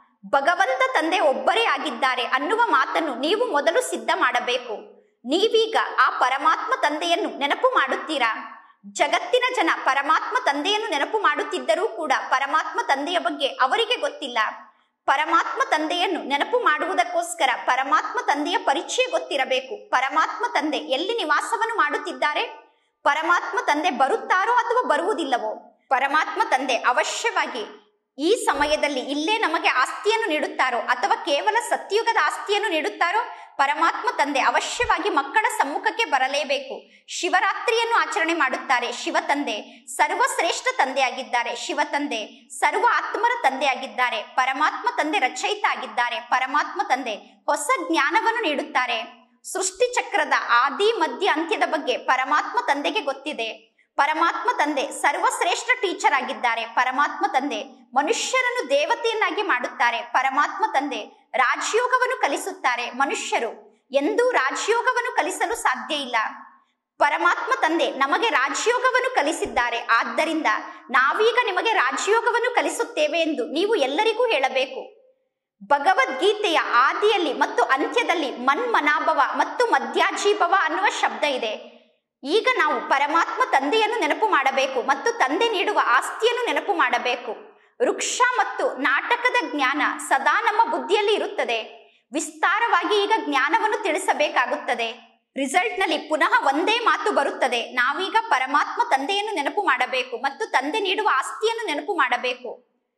ಭಗವಂತ ತಂದೆ ಒಬ್ಬರೇ ಆಗಿದ್ದಾರೆ ಅನ್ನುವ ಮಾತನ್ನು ನೀವು ಮೊದಲು ಸಿದ್ಧ ಮಾಡಬೇಕು ನೀವೀಗ ಆ ಪರಮಾತ್ಮ ತಂದೆಯನ್ನು ನೆನಪು ಮಾಡುತ್ತೀರಾ ಜಗತ್ತಿನ ಜನ ಪರಮಾತ್ಮ ತಂದೆಯನ್ನು ನೆನಪು ಮಾಡುತ್ತಿದ್ದರೂ ಕೂಡ ಪರಮಾತ್ಮ ತಂದೆಯ ಬಗ್ಗೆ ಅವರಿಗೆ ಗೊತ್ತಿಲ್ಲ ಪರಮಾತ್ಮ ತಂದೆಯನ್ನು ನೆನಪು ಮಾಡುವುದಕ್ಕೋಸ್ಕರ ಪರಮಾತ್ಮ ತಂದೆಯ ಪರಿಚಯ ಗೊತ್ತಿರಬೇಕು ಪರಮಾತ್ಮ ತಂದೆ ಎಲ್ಲಿ ನಿವಾಸವನ್ನು ಮಾಡುತ್ತಿದ್ದಾರೆ ಪರಮಾತ್ಮ ತಂದೆ ಬರುತ್ತಾರೋ ಅಥವಾ ಬರುವುದಿಲ್ಲವೋ ಪರಮಾತ್ಮ ತಂದೆ ಅವಶ್ಯವಾಗಿ ಈ ಸಮಯದಲ್ಲಿ ಇಲ್ಲೇ ನಮಗೆ ಆಸ್ತಿಯನ್ನು ನೀಡುತ್ತಾರೋ ಅಥವಾ ಕೇವಲ ಸತ್ಯುಗದ ಆಸ್ತಿಯನ್ನು ನೀಡುತ್ತಾರೋ ಪರಮಾತ್ಮ ತಂದೆ ಅವಶ್ಯವಾಗಿ ಮಕ್ಕಳ ಸಮ್ಮುಖಕ್ಕೆ ಬರಲೇಬೇಕು ಶಿವರಾತ್ರಿಯನ್ನು ಆಚರಣೆ ಮಾಡುತ್ತಾರೆ ಶಿವ ತಂದೆ ಸರ್ವಶ್ರೇಷ್ಠ ತಂದೆಯಾಗಿದ್ದಾರೆ ಶಿವ ತಂದೆ ಸರ್ವ ಆತ್ಮರ ತಂದೆಯಾಗಿದ್ದಾರೆ ಪರಮಾತ್ಮ ತಂದೆ ರಚಯಿತ ಆಗಿದ್ದಾರೆ ಪರಮಾತ್ಮ ತಂದೆ ಹೊಸ ಜ್ಞಾನವನ್ನು ನೀಡುತ್ತಾರೆ ಸೃಷ್ಟಿ ಚಕ್ರದ ಆದಿ ಮಧ್ಯ ಅಂತ್ಯದ ಬಗ್ಗೆ ಪರಮಾತ್ಮ ತಂದೆಗೆ ಗೊತ್ತಿದೆ ಪರಮಾತ್ಮ ತಂದೆ ಸರ್ವಶ್ರೇಷ್ಠ ಟೀಚರ್ ಆಗಿದ್ದಾರೆ ಪರಮಾತ್ಮ ತಂದೆ ಮನುಷ್ಯರನ್ನು ದೇವತೆಯನ್ನಾಗಿ ಮಾಡುತ್ತಾರೆ ಪರಮಾತ್ಮ ತಂದೆ ರಾಜಯೋಗವನ್ನು ಕಲಿಸುತ್ತಾರೆ ಮನುಷ್ಯರು ಎಂದೂ ರಾಜಯೋಗವನ್ನು ಕಲಿಸಲು ಸಾಧ್ಯ ಇಲ್ಲ ಪರಮಾತ್ಮ ತಂದೆ ನಮಗೆ ರಾಜಯೋಗವನ್ನು ಕಲಿಸಿದ್ದಾರೆ ಆದ್ದರಿಂದ ನಾವೀಗ ನಿಮಗೆ ರಾಜಯೋಗವನ್ನು ಕಲಿಸುತ್ತೇವೆ ಎಂದು ನೀವು ಎಲ್ಲರಿಗೂ ಹೇಳಬೇಕು ಭಗವದ್ಗೀತೆಯ ಆದಿಯಲ್ಲಿ ಮತ್ತು ಅಂತ್ಯದಲ್ಲಿ ಮನ್ಮನಾಭವ ಮತ್ತು ಮಧ್ಯಾಜೀಭವ ಅನ್ನುವ ಶಬ್ದ ಇದೆ ಈಗ ನಾವು ಪರಮಾತ್ಮ ತಂದೆಯನ್ನು ನೆನಪು ಮಾಡಬೇಕು ಮತ್ತು ತಂದೆ ನೀಡುವ ಆಸ್ತಿಯನ್ನು ನೆನಪು ಮಾಡಬೇಕು ವೃಕ್ಷ ಮತ್ತು ನಾಟಕದ ಜ್ಞಾನ ಸದಾ ನಮ್ಮ ಬುದ್ಧಿಯಲ್ಲಿ ಇರುತ್ತದೆ ವಿಸ್ತಾರವಾಗಿ ಈಗ ಜ್ಞಾನವನ್ನು ತಿಳಿಸಬೇಕಾಗುತ್ತದೆ ರಿಸಲ್ಟ್ ನಲ್ಲಿ ಪುನಃ ಒಂದೇ ಮಾತು ಬರುತ್ತದೆ ನಾವೀಗ ಪರಮಾತ್ಮ ತಂದೆಯನ್ನು ನೆನಪು ಮಾಡಬೇಕು ಮತ್ತು ತಂದೆ ನೀಡುವ ಆಸ್ತಿಯನ್ನು ನೆನಪು ಮಾಡಬೇಕು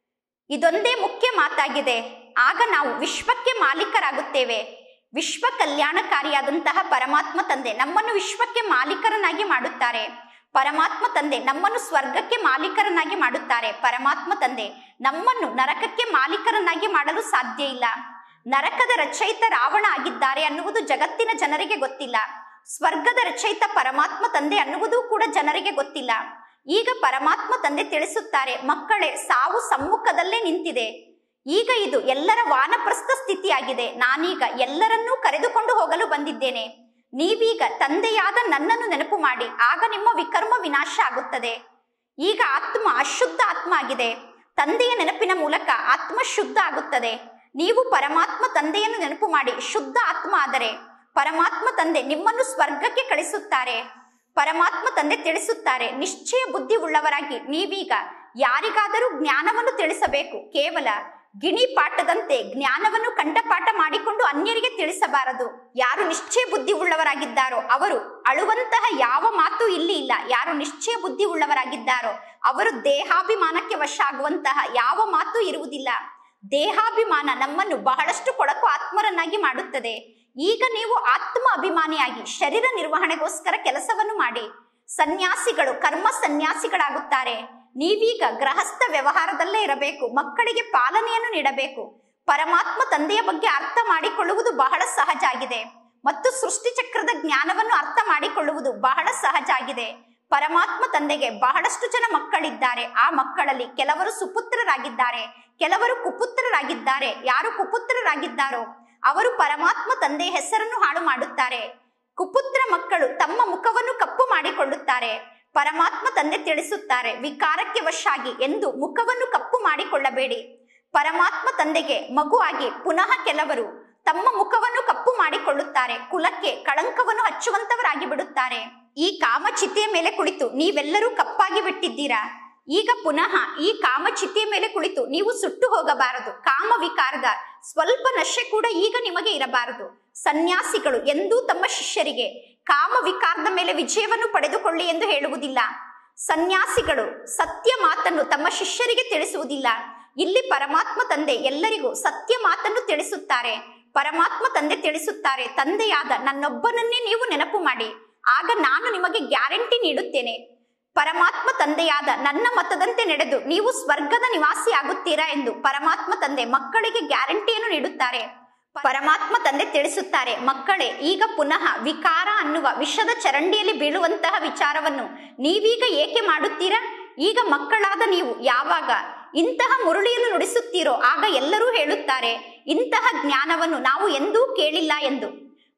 ಇದೊಂದೇ ಮುಖ್ಯ ಮಾತಾಗಿದೆ ಆಗ ನಾವು ವಿಶ್ವಕ್ಕೆ ಮಾಲೀಕರಾಗುತ್ತೇವೆ ವಿಶ್ವ ಕಲ್ಯಾಣಕಾರಿಯಾದಂತಹ ಪರಮಾತ್ಮ ತಂದೆ ನಮ್ಮನ್ನು ವಿಶ್ವಕ್ಕೆ ಮಾಲೀಕರನ್ನಾಗಿ ಮಾಡುತ್ತಾರೆ ಪರಮಾತ್ಮ ತಂದೆ ನಮ್ಮನ್ನು ಸ್ವರ್ಗಕ್ಕೆ ಮಾಲೀಕರನ್ನಾಗಿ ಮಾಡುತ್ತಾರೆ ಪರಮಾತ್ಮ ತಂದೆ ನಮ್ಮನ್ನು ನರಕಕ್ಕೆ ಮಾಲೀಕರನ್ನಾಗಿ ಮಾಡಲು ಸಾಧ್ಯ ಇಲ್ಲ ನರಕದ ರಚಯಿತ ರಾವಣ ಆಗಿದ್ದಾರೆ ಅನ್ನುವುದು ಜಗತ್ತಿನ ಜನರಿಗೆ ಗೊತ್ತಿಲ್ಲ ಸ್ವರ್ಗದ ರಚಯಿತ ಪರಮಾತ್ಮ ತಂದೆ ಅನ್ನುವುದು ಕೂಡ ಜನರಿಗೆ ಗೊತ್ತಿಲ್ಲ ಈಗ ಪರಮಾತ್ಮ ತಂದೆ ತಿಳಿಸುತ್ತಾರೆ ಮಕ್ಕಳೇ ಸಾವು ಸಮ್ಮುಖದಲ್ಲೇ ನಿಂತಿದೆ ಈಗ ಇದು ಎಲ್ಲರ ವಾನಪ್ರಸ್ಥ ಸ್ಥಿತಿಯಾಗಿದೆ ನಾನೀಗ ಎಲ್ಲರನ್ನೂ ಕರೆದುಕೊಂಡು ಹೋಗಲು ಬಂದಿದ್ದೇನೆ ನೀವೀಗ ತಂದೆಯಾದ ನನ್ನನ್ನು ನೆನಪು ಮಾಡಿ ಆಗ ನಿಮ್ಮ ವಿಕರ್ಮ ವಿನಾಶ ಆಗುತ್ತದೆ ಈಗ ಆತ್ಮ ಅಶುದ್ಧ ಆತ್ಮ ಆಗಿದೆ ತಂದೆಯ ನೆನಪಿನ ಮೂಲಕ ಆತ್ಮ ಶುದ್ಧ ಆಗುತ್ತದೆ ನೀವು ಪರಮಾತ್ಮ ತಂದೆಯನ್ನು ನೆನಪು ಮಾಡಿ ಶುದ್ಧ ಆತ್ಮ ಆದರೆ ಪರಮಾತ್ಮ ತಂದೆ ನಿಮ್ಮನ್ನು ಸ್ವರ್ಗಕ್ಕೆ ಕಳಿಸುತ್ತಾರೆ ಪರಮಾತ್ಮ ತಂದೆ ತಿಳಿಸುತ್ತಾರೆ ನಿಶ್ಚಯ ಬುದ್ಧಿ ಉಳ್ಳವರಾಗಿ ನೀವೀಗ ಯಾರಿಗಾದರೂ ಜ್ಞಾನವನ್ನು ತಿಳಿಸಬೇಕು ಕೇವಲ ಗಿಣಿ ಪಾಠದಂತೆ ಜ್ಞಾನವನ್ನು ಕಂಠಪಾಠ ಮಾಡಿಕೊಂಡು ಅನ್ಯರಿಗೆ ತಿಳಿಸಬಾರದು ಯಾರು ನಿಶ್ಚಯ ಬುದ್ಧಿ ಉಳ್ಳವರಾಗಿದ್ದಾರೋ ಅವರು ಅಳುವಂತಹ ಯಾವ ಮಾತು ಇಲ್ಲಿ ಇಲ್ಲ ಯಾರು ನಿಶ್ಚಯ ಬುದ್ಧಿ ಉಳ್ಳವರಾಗಿದ್ದಾರೋ ಅವರು ದೇಹಾಭಿಮಾನಕ್ಕೆ ವಶ ಆಗುವಂತಹ ಯಾವ ಮಾತು ಇರುವುದಿಲ್ಲ ದೇಹಾಭಿಮಾನ ನಮ್ಮನ್ನು ಬಹಳಷ್ಟು ಕೊಳಕು ಆತ್ಮರನ್ನಾಗಿ ಮಾಡುತ್ತದೆ ಈಗ ನೀವು ಆತ್ಮ ಅಭಿಮಾನಿಯಾಗಿ ಶರೀರ ನಿರ್ವಹಣೆಗೋಸ್ಕರ ಕೆಲಸವನ್ನು ಮಾಡಿ ಸನ್ಯಾಸಿಗಳು ಕರ್ಮ ಸನ್ಯಾಸಿಗಳಾಗುತ್ತಾರೆ ನೀವೀಗ ಗೃಹಸ್ಥ ವ್ಯವಹಾರದಲ್ಲೇ ಇರಬೇಕು ಮಕ್ಕಳಿಗೆ ಪಾಲನೆಯನ್ನು ನೀಡಬೇಕು ಪರಮಾತ್ಮ ತಂದೆಯ ಬಗ್ಗೆ ಅರ್ಥ ಮಾಡಿಕೊಳ್ಳುವುದು ಬಹಳ ಸಹಜ ಆಗಿದೆ ಮತ್ತು ಸೃಷ್ಟಿ ಚಕ್ರದ ಜ್ಞಾನವನ್ನು ಅರ್ಥ ಮಾಡಿಕೊಳ್ಳುವುದು ಬಹಳ ಸಹಜ ಆಗಿದೆ ಪರಮಾತ್ಮ ತಂದೆಗೆ ಬಹಳಷ್ಟು ಜನ ಮಕ್ಕಳಿದ್ದಾರೆ ಆ ಮಕ್ಕಳಲ್ಲಿ ಕೆಲವರು ಸುಪುತ್ರರಾಗಿದ್ದಾರೆ ಕೆಲವರು ಕುಪುತ್ರರಾಗಿದ್ದಾರೆ ಯಾರು ಕುಪುತ್ರರಾಗಿದ್ದಾರೋ ಅವರು ಪರಮಾತ್ಮ ತಂದೆಯ ಹೆಸರನ್ನು ಹಾಳು ಮಾಡುತ್ತಾರೆ ಕುಪುತ್ರ ಮಕ್ಕಳು ತಮ್ಮ ಮುಖವನ್ನು ಕಪ್ಪು ಮಾಡಿಕೊಳ್ಳುತ್ತಾರೆ ಪರಮಾತ್ಮ ತಂದೆ ತಿಳಿಸುತ್ತಾರೆ ವಿಕಾರಕ್ಕೆ ವಶಾಗಿ ಎಂದು ಮುಖವನ್ನು ಕಪ್ಪು ಮಾಡಿಕೊಳ್ಳಬೇಡಿ ಪರಮಾತ್ಮ ತಂದೆಗೆ ಮಗುವಾಗಿ ಪುನಃ ಕೆಲವರು ತಮ್ಮ ಮುಖವನ್ನು ಕಪ್ಪು ಮಾಡಿಕೊಳ್ಳುತ್ತಾರೆ ಕುಲಕ್ಕೆ ಕಳಂಕವನ್ನು ಹಚ್ಚುವಂತವರಾಗಿ ಬಿಡುತ್ತಾರೆ ಈ ಕಾಮಚಿತೆಯ ಮೇಲೆ ಕುಳಿತು ನೀವೆಲ್ಲರೂ ಕಪ್ಪಾಗಿ ಬಿಟ್ಟಿದ್ದೀರಾ ಈಗ ಪುನಃ ಈ ಕಾಮಚಿತೆಯ ಮೇಲೆ ಕುಳಿತು ನೀವು ಸುಟ್ಟು ಹೋಗಬಾರದು ಕಾಮ ವಿಕಾರದ ಸ್ವಲ್ಪ ನಶೆ ಕೂಡ ಈಗ ನಿಮಗೆ ಇರಬಾರದು ಸನ್ಯಾಸಿಗಳು ಎಂದೂ ತಮ್ಮ ಶಿಷ್ಯರಿಗೆ ಕಾಮ ವಿಕಾರದ ಮೇಲೆ ವಿಜಯವನ್ನು ಪಡೆದುಕೊಳ್ಳಿ ಎಂದು ಹೇಳುವುದಿಲ್ಲ ಸನ್ಯಾಸಿಗಳು ಸತ್ಯ ಮಾತನ್ನು ತಮ್ಮ ಶಿಷ್ಯರಿಗೆ ತಿಳಿಸುವುದಿಲ್ಲ ಇಲ್ಲಿ ಪರಮಾತ್ಮ ತಂದೆ ಎಲ್ಲರಿಗೂ ಸತ್ಯ ಮಾತನ್ನು ತಿಳಿಸುತ್ತಾರೆ ಪರಮಾತ್ಮ ತಂದೆ ತಿಳಿಸುತ್ತಾರೆ ತಂದೆಯಾದ ನನ್ನೊಬ್ಬನನ್ನೇ ನೀವು ನೆನಪು ಮಾಡಿ ಆಗ ನಾನು ನಿಮಗೆ ಗ್ಯಾರಂಟಿ ನೀಡುತ್ತೇನೆ ಪರಮಾತ್ಮ ತಂದೆಯಾದ ನನ್ನ ಮತದಂತೆ ನಡೆದು ನೀವು ಸ್ವರ್ಗದ ನಿವಾಸಿ ಆಗುತ್ತೀರಾ ಎಂದು ಪರಮಾತ್ಮ ತಂದೆ ಮಕ್ಕಳಿಗೆ ಗ್ಯಾರಂಟಿಯನ್ನು ನೀಡುತ್ತಾರೆ ಪರಮಾತ್ಮ ತಂದೆ ತಿಳಿಸುತ್ತಾರೆ ಮಕ್ಕಳೇ ಈಗ ಪುನಃ ವಿಕಾರ ಅನ್ನುವ ವಿಷದ ಚರಂಡಿಯಲ್ಲಿ ಬೀಳುವಂತಹ ವಿಚಾರವನ್ನು ನೀವೀಗ ಏಕೆ ಮಾಡುತ್ತೀರಾ ಈಗ ಮಕ್ಕಳಾದ ನೀವು ಯಾವಾಗ ಇಂತಹ ಮುರುಳಿಯನ್ನು ನುಡಿಸುತ್ತೀರೋ ಆಗ ಎಲ್ಲರೂ ಹೇಳುತ್ತಾರೆ ಇಂತಹ ಜ್ಞಾನವನ್ನು ನಾವು ಎಂದೂ ಕೇಳಿಲ್ಲ ಎಂದು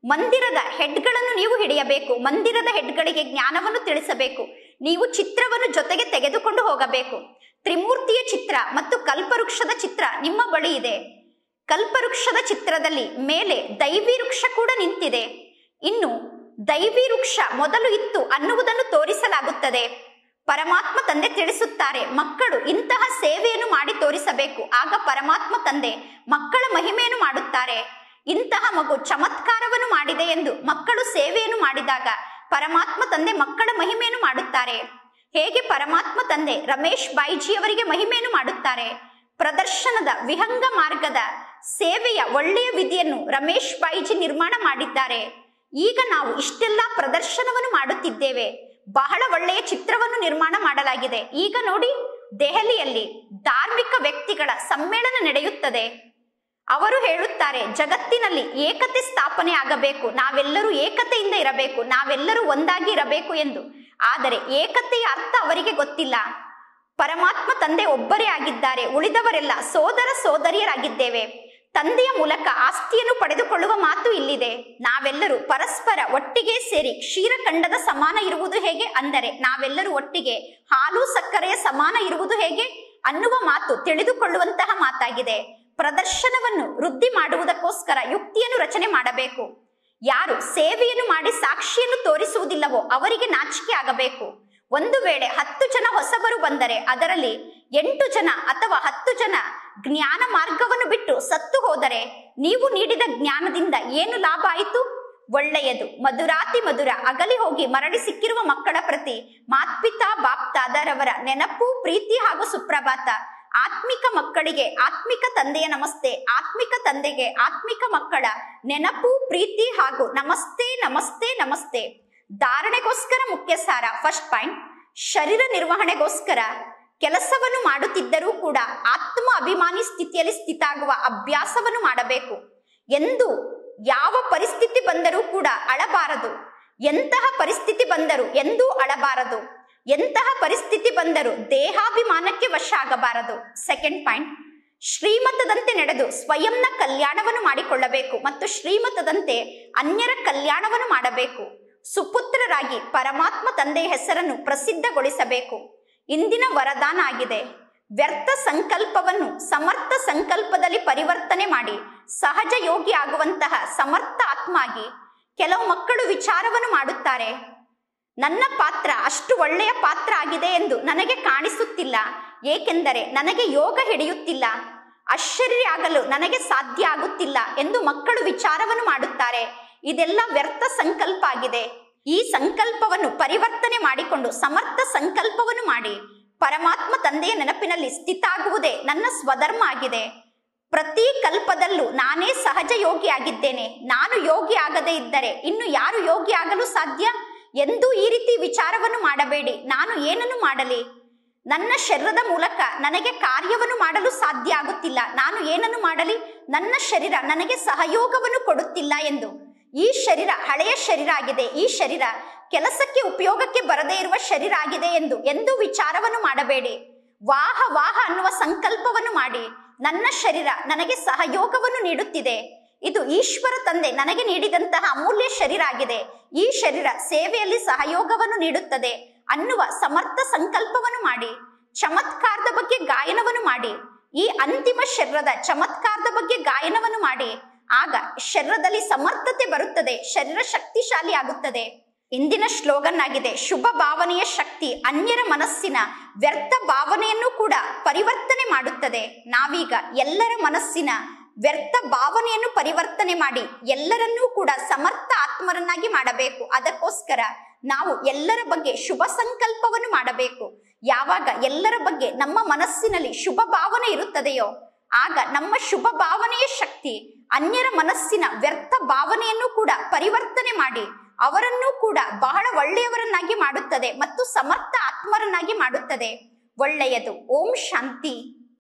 ಮಂದಿರದ ಹೆಡ್ಗಳನ್ನು ನೀವು ಹಿಡಿಯಬೇಕು ಮಂದಿರದ ಹೆಡ್ಗಳಿಗೆ ಜ್ಞಾನವನ್ನು ತಿಳಿಸಬೇಕು ನೀವು ಚಿತ್ರವನ್ನು ಜೊತೆಗೆ ತೆಗೆದುಕೊಂಡು ಹೋಗಬೇಕು ತ್ರಿಮೂರ್ತಿಯ ಚಿತ್ರ ಮತ್ತು ಕಲ್ಪವೃಕ್ಷದ ಚಿತ್ರ ನಿಮ್ಮ ಬಳಿ ಇದೆ ಕಲ್ಪವೃಕ್ಷದ ಚಿತ್ರದಲ್ಲಿ ಮೇಲೆ ದೈವಿ ವೃಕ್ಷ ಕೂಡ ನಿಂತಿದೆ ಇನ್ನು ದೈವಿ ವೃಕ್ಷ ಮೊದಲು ಇತ್ತು ಅನ್ನುವುದನ್ನು ತೋರಿಸಲಾಗುತ್ತದೆ ಪರಮಾತ್ಮ ತಂದೆ ತಿಳಿಸುತ್ತಾರೆ ಮಕ್ಕಳು ಇಂತಹ ಸೇವೆಯನ್ನು ಮಾಡಿ ತೋರಿಸಬೇಕು ಆಗ ಪರಮಾತ್ಮ ತಂದೆ ಮಕ್ಕಳ ಮಹಿಮೆಯನ್ನು ಮಾಡುತ್ತಾರೆ ಇಂತಹ ಮಗು ಚಮತ್ಕಾರವನ್ನು ಮಾಡಿದೆ ಎಂದು ಮಕ್ಕಳು ಸೇವೆಯನ್ನು ಮಾಡಿದಾಗ ಪರಮಾತ್ಮ ತಂದೆ ಮಕ್ಕಳ ಮಹಿಮೆಯನ್ನು ಮಾಡುತ್ತಾರೆ ಹೇಗೆ ಪರಮಾತ್ಮ ತಂದೆ ರಮೇಶ್ ಬಾಯಿಜಿಯವರಿಗೆ ಮಹಿಮೆಯನ್ನು ಮಾಡುತ್ತಾರೆ ಪ್ರದರ್ಶನದ ವಿಹಂಗ ಮಾರ್ಗದ ಸೇವೆಯ ಒಳ್ಳೆಯ ವಿಧಿಯನ್ನು ರಮೇಶ್ ಬಾಯಿಜಿ ನಿರ್ಮಾಣ ಮಾಡಿದ್ದಾರೆ ಈಗ ನಾವು ಇಷ್ಟೆಲ್ಲ ಪ್ರದರ್ಶನವನ್ನು ಮಾಡುತ್ತಿದ್ದೇವೆ ಬಹಳ ಒಳ್ಳೆಯ ಚಿತ್ರವನ್ನು ನಿರ್ಮಾಣ ಮಾಡಲಾಗಿದೆ ಈಗ ನೋಡಿ ದೆಹಲಿಯಲ್ಲಿ ಧಾರ್ಮಿಕ ವ್ಯಕ್ತಿಗಳ ಸಮ್ಮೇಳನ ನಡೆಯುತ್ತದೆ ಅವರು ಹೇಳುತ್ತಾರೆ ಜಗತ್ತಿನಲ್ಲಿ ಏಕತೆ ಸ್ಥಾಪನೆ ಆಗಬೇಕು ನಾವೆಲ್ಲರೂ ಏಕತೆಯಿಂದ ಇರಬೇಕು ನಾವೆಲ್ಲರೂ ಒಂದಾಗಿ ಇರಬೇಕು ಎಂದು ಆದರೆ ಏಕತೆಯ ಅರ್ಥ ಅವರಿಗೆ ಗೊತ್ತಿಲ್ಲ ಪರಮಾತ್ಮ ತಂದೆ ಒಬ್ಬರೇ ಆಗಿದ್ದಾರೆ ಉಳಿದವರೆಲ್ಲ ಸೋದರ ಸೋದರಿಯರಾಗಿದ್ದೇವೆ ತಂದೆಯ ಮೂಲಕ ಆಸ್ತಿಯನ್ನು ಪಡೆದುಕೊಳ್ಳುವ ಮಾತು ಇಲ್ಲಿದೆ ನಾವೆಲ್ಲರೂ ಪರಸ್ಪರ ಒಟ್ಟಿಗೆ ಸೇರಿ ಕ್ಷೀರಖಂಡದ ಸಮಾನ ಇರುವುದು ಹೇಗೆ ಅಂದರೆ ನಾವೆಲ್ಲರೂ ಒಟ್ಟಿಗೆ ಹಾಲು ಸಕ್ಕರೆಯ ಸಮಾನ ಇರುವುದು ಹೇಗೆ ಅನ್ನುವ ಮಾತು ತಿಳಿದುಕೊಳ್ಳುವಂತಹ ಮಾತಾಗಿದೆ ಪ್ರದರ್ಶನವನ್ನು ವೃದ್ಧಿ ಮಾಡುವುದಕ್ಕೋಸ್ಕರ ಯುಕ್ತಿಯನ್ನು ರಚನೆ ಮಾಡಬೇಕು ಯಾರು ಸೇವೆಯನ್ನು ಮಾಡಿ ಸಾಕ್ಷಿಯನ್ನು ತೋರಿಸುವುದಿಲ್ಲವೋ ಅವರಿಗೆ ನಾಚಿಕೆ ಆಗಬೇಕು ಒಂದು ವೇಳೆ ಹತ್ತು ಜನ ಹೊಸಬರು ಬಂದರೆ ಅದರಲ್ಲಿ ಎಂಟು ಜನ ಅಥವಾ ಹತ್ತು ಜನ ಜ್ಞಾನ ಮಾರ್ಗವನ್ನು ಬಿಟ್ಟು ಸತ್ತು ಹೋದರೆ ನೀವು ನೀಡಿದ ಜ್ಞಾನದಿಂದ ಏನು ಲಾಭ ಆಯಿತು ಒಳ್ಳೆಯದು ಮಧುರಾತಿ ಮಧುರ ಅಗಲಿ ಹೋಗಿ ಮರಳಿ ಸಿಕ್ಕಿರುವ ಮಕ್ಕಳ ಪ್ರತಿ ಮಾತ್ಪಿತಾ ಬಾಪ್ತಾದರವರ ನೆನಪು ಪ್ರೀತಿ ಹಾಗೂ ಸುಪ್ರಭಾತ ಆತ್ಮಿಕ ಮಕ್ಕಳಿಗೆ ಆತ್ಮಿಕ ತಂದೆಯ ನಮಸ್ತೆ ಆತ್ಮಿಕ ತಂದೆಗೆ ಆತ್ಮಿಕ ಮಕ್ಕಳ ನೆನಪು ಪ್ರೀತಿ ಹಾಗೂ ನಮಸ್ತೆ ನಮಸ್ತೆ ನಮಸ್ತೆ ಧಾರಣೆಗೋಸ್ಕರ ಮುಖ್ಯ ಸಾರ ಫಸ್ಟ್ ಪಾಯಿಂಟ್ ಶರೀರ ನಿರ್ವಹಣೆಗೋಸ್ಕರ ಕೆಲಸವನ್ನು ಮಾಡುತ್ತಿದ್ದರೂ ಕೂಡ ಆತ್ಮ ಅಭಿಮಾನಿ ಸ್ಥಿತಿಯಲ್ಲಿ ಸ್ಥಿತಾಗುವ ಅಭ್ಯಾಸವನ್ನು ಮಾಡಬೇಕು ಎಂದು ಯಾವ ಪರಿಸ್ಥಿತಿ ಬಂದರೂ ಕೂಡ ಅಳಬಾರದು ಎಂತಹ ಪರಿಸ್ಥಿತಿ ಬಂದರೂ ಎಂದೂ ಅಳಬಾರದು ಎಂತಹ ಪರಿಸ್ಥಿತಿ ಬಂದರೂ ದೇಹಾಭಿಮಾನಕ್ಕೆ ವಶ ಆಗಬಾರದು ಸೆಕೆಂಡ್ ಪಾಯಿಂಟ್ ಶ್ರೀಮತದಂತೆ ನಡೆದು ಸ್ವಯಂನ ಕಲ್ಯಾಣವನ್ನು ಮಾಡಿಕೊಳ್ಳಬೇಕು ಮತ್ತು ಶ್ರೀಮತದಂತೆ ಅನ್ಯರ ಕಲ್ಯಾಣವನ್ನು ಮಾಡಬೇಕು ಸುಪುತ್ರರಾಗಿ ಪರಮಾತ್ಮ ತಂದೆಯ ಹೆಸರನ್ನು ಪ್ರಸಿದ್ಧಗೊಳಿಸಬೇಕು ಇಂದಿನ ವರದಾನ ಆಗಿದೆ ವ್ಯರ್ಥ ಸಂಕಲ್ಪವನ್ನು ಸಮರ್ಥ ಸಂಕಲ್ಪದಲ್ಲಿ ಪರಿವರ್ತನೆ ಮಾಡಿ ಸಹಜ ಯೋಗಿ ಆಗುವಂತಹ ಸಮರ್ಥ ಆತ್ಮ ಆಗಿ ಕೆಲವು ಮಕ್ಕಳು ವಿಚಾರವನ್ನು ಮಾಡುತ್ತಾರೆ ನನ್ನ ಪಾತ್ರ ಅಷ್ಟು ಒಳ್ಳೆಯ ಪಾತ್ರ ಆಗಿದೆ ಎಂದು ನನಗೆ ಕಾಣಿಸುತ್ತಿಲ್ಲ ಏಕೆಂದರೆ ನನಗೆ ಯೋಗ ಹಿಡಿಯುತ್ತಿಲ್ಲ ಆಶ್ಚರ್ಯ ಆಗಲು ನನಗೆ ಸಾಧ್ಯ ಆಗುತ್ತಿಲ್ಲ ಎಂದು ಮಕ್ಕಳು ವಿಚಾರವನ್ನು ಮಾಡುತ್ತಾರೆ ಇದೆಲ್ಲ ವ್ಯರ್ಥ ಸಂಕಲ್ಪ ಆಗಿದೆ ಈ ಸಂಕಲ್ಪವನ್ನು ಪರಿವರ್ತನೆ ಮಾಡಿಕೊಂಡು ಸಮರ್ಥ ಸಂಕಲ್ಪವನ್ನು ಮಾಡಿ ಪರಮಾತ್ಮ ತಂದೆಯ ನೆನಪಿನಲ್ಲಿ ಸ್ಥಿತಾಗುವುದೇ ನನ್ನ ಸ್ವಧರ್ಮ ಆಗಿದೆ ಪ್ರತಿ ಕಲ್ಪದಲ್ಲೂ ನಾನೇ ಸಹಜ ಯೋಗಿ ಆಗಿದ್ದೇನೆ ನಾನು ಯೋಗಿ ಆಗದೇ ಇದ್ದರೆ ಇನ್ನು ಯಾರು ಯೋಗಿ ಆಗಲು ಸಾಧ್ಯ ಎಂದೂ ಈ ರೀತಿ ವಿಚಾರವನ್ನು ಮಾಡಬೇಡಿ ನಾನು ಏನನ್ನು ಮಾಡಲಿ ನನ್ನ ಶರೀರದ ಮೂಲಕ ನನಗೆ ಕಾರ್ಯವನ್ನು ಮಾಡಲು ಸಾಧ್ಯ ಆಗುತ್ತಿಲ್ಲ ನಾನು ಏನನ್ನು ಮಾಡಲಿ ನನ್ನ ಶರೀರ ನನಗೆ ಸಹಯೋಗವನ್ನು ಕೊಡುತ್ತಿಲ್ಲ ಎಂದು ಈ ಶರೀರ ಹಳೆಯ ಶರೀರ ಆಗಿದೆ ಈ ಶರೀರ ಕೆಲಸಕ್ಕೆ ಉಪಯೋಗಕ್ಕೆ ಬರದೇ ಇರುವ ಶರೀರ ಆಗಿದೆ ಎಂದು ಎಂದೂ ವಿಚಾರವನ್ನು ಮಾಡಬೇಡಿ ವಾಹ ವಾಹ ಅನ್ನುವ ಸಂಕಲ್ಪವನ್ನು ಮಾಡಿ ನನ್ನ ಶರೀರ ನನಗೆ ಸಹಯೋಗವನ್ನು ನೀಡುತ್ತಿದೆ ಇದು ಈಶ್ವರ ತಂದೆ ನನಗೆ ನೀಡಿದಂತಹ ಅಮೂಲ್ಯ ಶರೀರ ಆಗಿದೆ ಈ ಶರೀರ ಸೇವೆಯಲ್ಲಿ ಸಹಯೋಗವನ್ನು ನೀಡುತ್ತದೆ ಅನ್ನುವ ಸಮರ್ಥ ಸಂಕಲ್ಪವನ್ನು ಮಾಡಿ ಚಮತ್ಕಾರದ ಬಗ್ಗೆ ಗಾಯನವನ್ನು ಮಾಡಿ ಈ ಅಂತಿಮ ಶರೀರದ ಚಮತ್ಕಾರದ ಬಗ್ಗೆ ಗಾಯನವನ್ನು ಮಾಡಿ ಆಗ ಶರೀರದಲ್ಲಿ ಸಮರ್ಥತೆ ಬರುತ್ತದೆ ಶರೀರ ಶಕ್ತಿಶಾಲಿ ಆಗುತ್ತದೆ ಇಂದಿನ ಸ್ಲೋಗನ್ ಆಗಿದೆ ಶುಭ ಭಾವನೆಯ ಶಕ್ತಿ ಅನ್ಯರ ಮನಸ್ಸಿನ ವ್ಯರ್ಥ ಭಾವನೆಯನ್ನು ಕೂಡ ಪರಿವರ್ತನೆ ಮಾಡುತ್ತದೆ ನಾವೀಗ ಎಲ್ಲರ ಮನಸ್ಸಿನ ವ್ಯರ್ಥ ಭಾವನೆಯನ್ನು ಪರಿವರ್ತನೆ ಮಾಡಿ ಎಲ್ಲರನ್ನೂ ಕೂಡ ಸಮರ್ಥ ಆತ್ಮರನ್ನಾಗಿ ಮಾಡಬೇಕು ಅದಕ್ಕೋಸ್ಕರ ನಾವು ಎಲ್ಲರ ಬಗ್ಗೆ ಶುಭ ಸಂಕಲ್ಪವನ್ನು ಮಾಡಬೇಕು ಯಾವಾಗ ಎಲ್ಲರ ಬಗ್ಗೆ ನಮ್ಮ ಮನಸ್ಸಿನಲ್ಲಿ ಶುಭ ಭಾವನೆ ಇರುತ್ತದೆಯೋ ಆಗ ನಮ್ಮ ಶುಭ ಭಾವನೆಯ ಶಕ್ತಿ ಅನ್ಯರ ಮನಸ್ಸಿನ ವ್ಯರ್ಥ ಭಾವನೆಯನ್ನು ಕೂಡ ಪರಿವರ್ತನೆ ಮಾಡಿ ಅವರನ್ನೂ ಕೂಡ ಬಹಳ ಒಳ್ಳೆಯವರನ್ನಾಗಿ ಮಾಡುತ್ತದೆ ಮತ್ತು ಸಮರ್ಥ ಆತ್ಮರನ್ನಾಗಿ ಮಾಡುತ್ತದೆ ಒಳ್ಳೆಯದು ಓಂ ಶಾಂತಿ